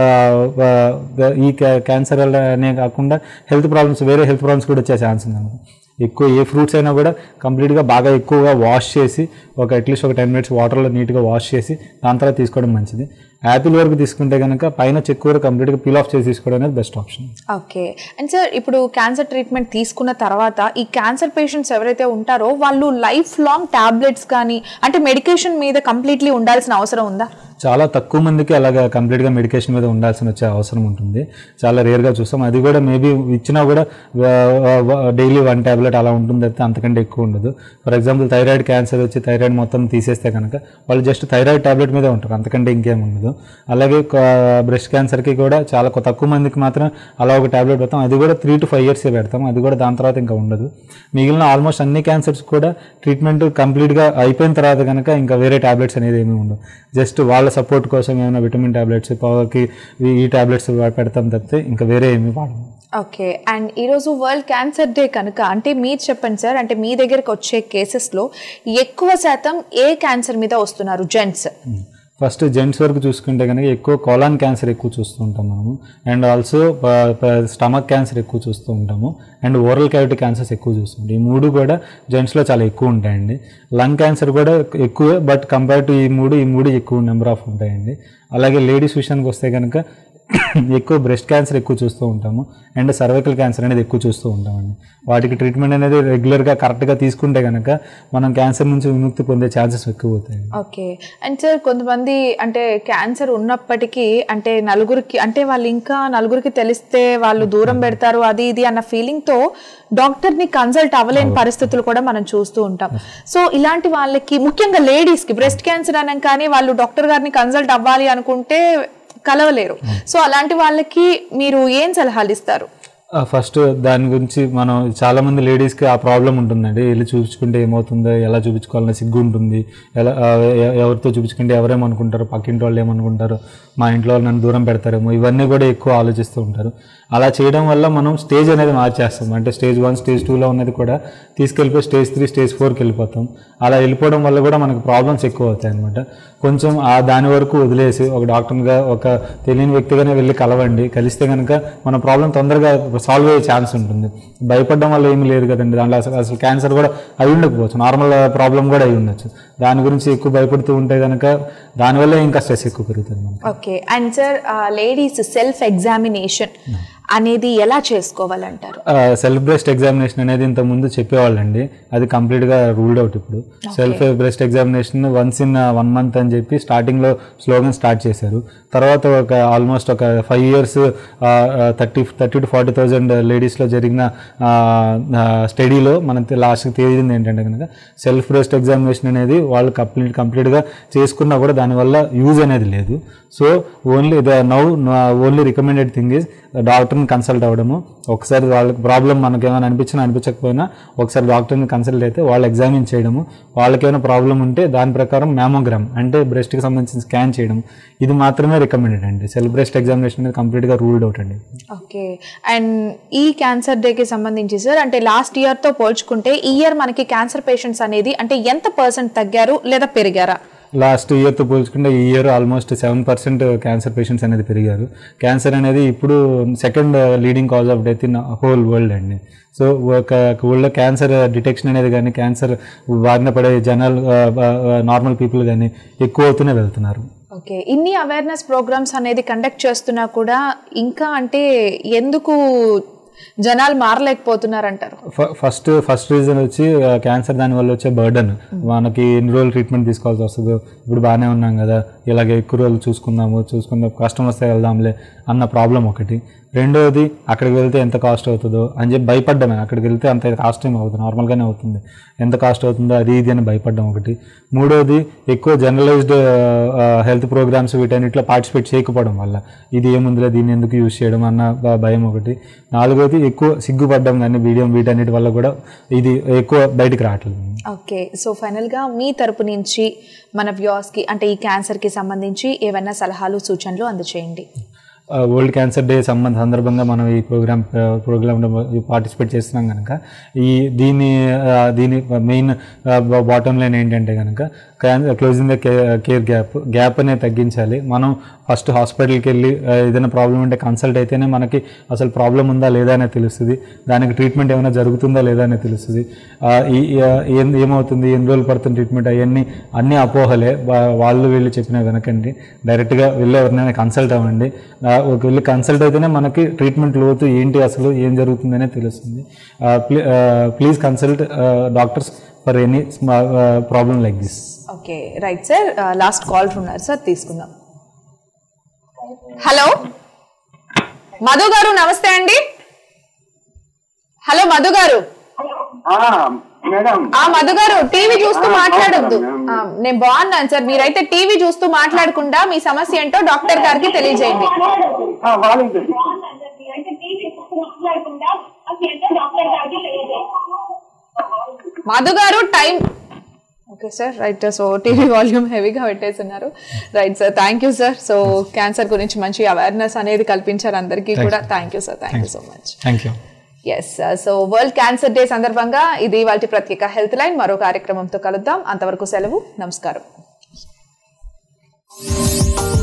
ఆ, ఈ క్యాన్సర్ అనే కాకుండా హెల్త్ ప్రాబ్లమ్స్ వేరే హెల్త్ ప్రాబ్లమ్స్ కూడా వచ్చే ఛాన్స్ ఉంది ఎక్కువ ఏ ఫ్రూట్స్ అయినా కూడా కంప్లీట్గా బాగా ఎక్కువగా వాష్ చేసి ఒక అట్లీస్ట్ ఒక టెన్ మినిట్స్ వాటర్లో నీట్గా వాష్ చేసి దాని తర్వాత తీసుకోవడం మంచిది యాపిల్ వరకు తీసుకుంటే కనుక పైన చెక్కు వరకు కంప్లీట్గా పీల్ ఆఫ్ చేసి తీసుకోవడం అనేది best option okay and sir ఇప్పుడు క్యాన్సర్ ట్రీట్మెంట్ తీసుకున్న తర్వాత ఈ క్యాన్సర్ పేషెంట్స్ ఎవరైతే ఉంటారో వాళ్ళు లైఫ్ లాంగ్ టాబ్లెట్స్ కానీ అంటే మెడికేషన్ మీద కంప్లీట్లీ ఉండాల్సిన అవసరం ఉందా చాలా తక్కువ మందికి అలాగా కంప్లీట్గా మెడికేషన్ మీద ఉండాల్సిన వచ్చే అవసరం ఉంటుంది చాలా రేర్గా చూస్తాం అది కూడా మేబీ ఇచ్చినా కూడా డైలీ వన్ ట్యాబ్లెట్ అలా ఉంటుంది తప్పితే అంతకంటే ఎక్కువ ఉండదు ఫర్ ఎగ్జాంపుల్ థైరాయిడ్ క్యాన్సర్ వచ్చి థైరాయిడ్ మొత్తం తీసేస్తే కనుక వాళ్ళు జస్ట్ థైరాయిడ్ ట్యాబ్లెట్ మీదే ఉంటారు అంతకంటే ఇంకేం ఉండదు అలాగే బ్రెస్ట్ క్యాన్సర్కి కూడా చాలా కొ- తక్కువ మందికి మాత్రం అలా ఒక ట్యాబ్లెట్ పెడతాం అది కూడా త్రీ టు ఫైవ్ ఇయర్సే పెడతాం అది కూడా దాని తర్వాత ఇంకా ఉండదు మిగిలిన ఆల్మోస్ట్ అన్ని క్యాన్సర్స్ కూడా ట్రీట్మెంట్ కంప్లీట్గా అయిపోయిన తర్వాత కనుక ఇంకా వేరే ట్యాబ్లెట్స్ అనేది ఏమీ ఉండవు జస్ట్ వాళ్ళ సపోర్ట్ కోసం ఏమైనా విటమిన్ ట్యాబ్లెట్స్ పవర్కి ఈ ట్యాబ్లెట్స్ పెడతాం తప్పితే ఇంకా వేరే ఏమీ వాడము ఓకే అండ్ ఈరోజు వరల్డ్ క్యాన్సర్ డే కనుక అంటే మీరు చెప్పండి సార్ అంటే మీ దగ్గరకు వచ్చే కేసెస్లో ఎక్కువ శాతం ఏ క్యాన్సర్ మీద వస్తున్నారు జెంట్స్ ఫస్ట్ జెంట్స్ వరకు చూసుకుంటే కనుక ఎక్కువ కోలాన్ క్యాన్సర్ ఎక్కువ చూస్తూ ఉంటాం మనము అండ్ ఆల్సో స్టమక్ క్యాన్సర్ ఎక్కువ చూస్తూ ఉంటాము అండ్ ఓరల్ క్యావిటీ క్యాన్సర్స్ ఎక్కువ చూస్తుంటాం ఈ మూడు కూడా జెంట్స్లో చాలా ఎక్కువ ఉంటాయండి లంగ్ క్యాన్సర్ కూడా ఎక్కువే బట్ కంపేర్ టు ఈ మూడు ఈ మూడు ఎక్కువ నెంబర్ ఆఫ్ ఉంటాయండి అలాగే లేడీస్ విషయానికి వస్తే కనుక ఎక్కువ బ్రెస్ట్ క్యాన్సర్ ఎక్కువ చూస్తూ ఉంటాము అండ్ సర్వైకల్ క్యాన్సర్ అనేది ఎక్కువ చూస్తూ ఉంటామండి వాటికి ట్రీట్మెంట్ అనేది రెగ్యులర్గా కరెక్ట్గా తీసుకుంటే కనుక మనం క్యాన్సర్ నుంచి విముక్తి పొందే ఛాన్సెస్ ఎక్కువ అవుతాయి ఓకే అండ్ సార్ కొంతమంది అంటే క్యాన్సర్ ఉన్నప్పటికీ అంటే నలుగురికి అంటే వాళ్ళు ఇంకా నలుగురికి తెలిస్తే వాళ్ళు దూరం పెడతారు అది ఇది అన్న ఫీలింగ్ తో డాక్టర్ ని కన్సల్ట్ అవ్వలేని పరిస్థితులు కూడా మనం చూస్తూ ఉంటాం సో ఇలాంటి వాళ్ళకి ముఖ్యంగా లేడీస్ కి బ్రెస్ట్ క్యాన్సర్ అనగానే వాళ్ళు డాక్టర్ గారిని కన్సల్ట్ అవ్వాలి అనుకుంటే కలవలేరు సో అలాంటి వాళ్ళకి మీరు ఏం సలహాలు ఇస్తారు ఫస్ట్ దాని గురించి మనం చాలా మంది లేడీస్కి ఆ ప్రాబ్లం ఉంటుందండి వెళ్ళి చూపించుకుంటే ఏమవుతుందో ఎలా చూపించుకోవాలని సిగ్గు ఉంటుంది ఎలా ఆ, ఎ- ఎవరితో చూపించుకుంటే ఎవరేమనుకుంటారు పక్కింటి వాళ్ళు ఏమనుకుంటారు మా ఇంట్లో వాళ్ళు నన్ను దూరం పెడతారేమో ఇవన్నీ కూడా ఎక్కువ ఆలోచిస్తూ ఉంటారు అలా చేయడం వల్ల మనం స్టేజ్ అనేది మార్చేస్తాం అంటే స్టేజ్ వన్ స్టేజ్ టూలో ఉన్నది కూడా తీసుకెళ్ళిపోయి స్టేజ్ త్రీ స్టేజ్ ఫోర్కి వెళ్ళిపోతాం అలా వెళ్ళిపోవడం వల్ల కూడా మనకు ప్రాబ్లమ్స్ ఎక్కువ అవుతాయి అనమాట కొంచెం ఆ దాని వరకు వదిలేసి ఒక డాక్టర్గా ఒక తెలియని వ్యక్తిగానే వెళ్ళి కలవండి కలిస్తే కనుక మన ప్రాబ్లం తొందరగా సాల్వ్ అయ్యే ఛాన్స్ ఉంటుంది భయపడడం వల్ల ఏమీ లేదు కదండి దాంట్లో అసలు అసలు క్యాన్సర్ కూడా అయి ఉండకపోవచ్చు నార్మల్ ప్రాబ్లం కూడా అయి ఉండొచ్చు దాని గురించి ఎక్కువ భయపడుతూ ఉంటే కనుక దానివల్ల ఇంకా స్ట్రెస్ ఎక్కువ పెరుగుతుంది మనకి okay and sir ladies self examination అనేది ఎలా చేసుకోవాలంటారు సెల్ఫ్ బ్రెస్ట్ ఎగ్జామినేషన్ అనేది ఇంత ముందు చెప్పేవాళ్ళండి అది కంప్లీట్గా రూల్డ్ అవుట్ ఇప్పుడు self breast examination once in one month అని చెప్పి స్టార్టింగ్లో స్లోగన్ స్టార్ట్ చేశారు తర్వాత ఒక ఆల్మోస్ట్ ఒక five years thirty thirty to forty thousand లేడీస్లో జరిగిన స్టడీలో మనం లాస్ట్కి తేలింది ఏంటంటే కనుక సెల్ఫ్ బ్రెస్ట్ ఎగ్జామినేషన్ అనేది వాళ్ళు కంప్లీట్ కంప్లీట్గా చేసుకున్నా కూడా దానివల్ల యూజ్ అనేది లేదు so only the now only recommended thing is డాక్టర్ని కన్సల్ట్ అవ్వడము ఒకసారి వాళ్ళకి ప్రాబ్లం మనకి ఏమైనా అనిపించినా అనిపించకపోయినా ఒకసారి డాక్టర్ని కన్సల్ట్ అయితే వాళ్ళు ఎగ్జామిన్ చేయడము వాళ్ళకి ఏమైనా ప్రాబ్లం ఉంటే దాని ప్రకారం మ్యామోగ్రామ్ అంటే బ్రెస్ట్కి సంబంధించిన స్కాన్ చేయడం ఇది మాత్రమే రికమెండెడ్ అండి సెల్ బ్రెస్ట్ ఎగ్జామినేషన్ అనేది కంప్లీట్గా రూల్డ్ అవుట్ అండి ఓకే అండ్ ఈ క్యాన్సర్ డేకి సంబంధించి సార్ అంటే లాస్ట్ ఇయర్ తో పోల్చుకుంటే ఈ ఇయర్ మనకి క్యాన్సర్ పేషెంట్స్ అనేది అంటే ఎంత పర్సెంట్ తగ్గారు లేదా పెరిగారా లాస్ట్ ఇయర్తో పోల్చుకుంటే ఈ year almost seven percent cancer patients అనేది పెరిగారు క్యాన్సర్ అనేది ఇప్పుడు second leading cause of death in whole world అండి సో ఒక వరల్డ్లో క్యాన్సర్ డిటెక్షన్ అనేది కానీ క్యాన్సర్ బారిన పడే జనాలు నార్మల్ పీపుల్ కానీ ఎక్కువ అవుతూనే వెళ్తున్నారు ఓకే ఇన్ని అవేర్నెస్ ప్రోగ్రామ్స్ అనేది కండక్ట్ చేస్తున్నా కూడా ఇంకా అంటే ఎందుకు జనాలు మారలేకపోతున్నారంటారు ఫ- ఫస్ట్ ఫస్ట్ రీజన్ వచ్చి ఆ, క్యాన్సర్ దాని వల్ల వచ్చే బర్డన్ మనకి ఎన్ని రోజులు ట్రీట్మెంట్ తీసుకోవాల్సి వస్తుందో ఇప్పుడు బాగానే ఉన్నాం కదా ఇలాగే ఎక్కువ రోజులు చూసుకుందాము చూసుకుందాం కష్టం వస్తే వెళ్దాంలే అన్న ప్రాబ్లం ఒకటి రెండవది అక్కడికి వెళ్తే ఎంత కాస్ట్ అవుతుందో అని చెప్పి భయపడ్డమే అక్కడికి వెళ్తే అంత కాస్ట్ ఏం అవుతుంది నార్మల్గానే అవుతుంది ఎంత కాస్ట్ అవుతుందో అది ఇది అని భయపడ్డం ఒకటి మూడవది ఎక్కువ జనరలైజ్డ్ హెల్త్ ప్రోగ్రామ్స్ వీటన్నిటిలో పార్టిసిపేట్ చేయకపోవడం వల్ల ఇది ఏముందిలే దీన్ని ఎందుకు యూజ్ చేయడం అన్న భ- భయం ఒకటి నాలుగోది ఎక్కువ సిగ్గుపడ్డం కానీ వీడియో వీటన్నిటి వల్ల కూడా ఇది ఎక్కువ బయటికి రావట్లేదు ఓకే సో ఫైనల్గా మీ తరపు నుంచి మన వ్యూస్కి అంటే ఈ క్యాన్సర్కి సంబంధించి ఏవైనా సలహాలు సూచనలు అందచేయండి వరల్డ్ క్యాన్సర్ డే సంబంధ సందర్భంగా మనం ఈ ప్రోగ్రామ్ ప్రోగ్రామ్లో పార్టిసిపేట్ చేస్తున్నాం కనుక ఈ దీని ఆ, దీని మెయిన్ బాటమ్ లైన్ ఏంటంటే కనుక closing the care gap gap అనేది తగ్గించాలి మనం ఫస్ట్ హాస్పిటల్కి వెళ్ళి ఆ, ఏదైనా ప్రాబ్లం ఉంటే కన్సల్ట్ అయితేనే మనకి అసలు ప్రాబ్లం ఉందా లేదా అనేది తెలుస్తుంది దానికి ట్రీట్మెంట్ ఏమైనా జరుగుతుందా లేదా అనేది తెలుస్తుంది ఆ, ఈ ఈ, ఆ, ఏం ఏమవుతుంది ఎన్ని రోజులు పడుతుంది ట్రీట్మెంట్ అవన్నీ అన్ని అపోహలే వా- వాళ్ళు వీళ్ళు చెప్పిన వెనకండి డైరెక్ట్గా వెళ్ళి ఎవరినైనా కన్సల్ట్ అవ్వండి ఆ, ఒక వెళ్ళి కన్సల్ట్ అయితేనే మనకి ట్రీట్మెంట్ లోతు ఏంటి అసలు ఏం జరుగుతుందనే తెలుస్తుంది please consult doctors for any problem like this okay right sir last call ఉన్నారు సార్ తీసుకుందాం హలో మధు గారు నమస్తే అండి హలో మధు గారు మేడం ఆ మధు గారు టీవీ చూస్తూ మాట్లాడొద్దు ఆ, నేను బాగున్నాను సార్ మీరైతే టీవీ చూస్తూ మాట్లాడకుండా మీ సమస్య ఏంటో డాక్టర్ గారికి తెలియజేయండి Madhu garu time okay sir right so TV volume హెవీగా పెట్టేస్తున్నారు right sir thank you sir so cancer గురించి మంచి అవేర్నెస్ అనేది కల్పించారు అందరికీ కూడా thank you sir thank you so much thank you yes so world cancer day సందర్భంగా ఇది వాటి ప్రత్యేక హెల్త్ లైన్ మరో కార్యక్రమంతో కలుద్దాం అంతవరకు సెలవు నమస్కారం you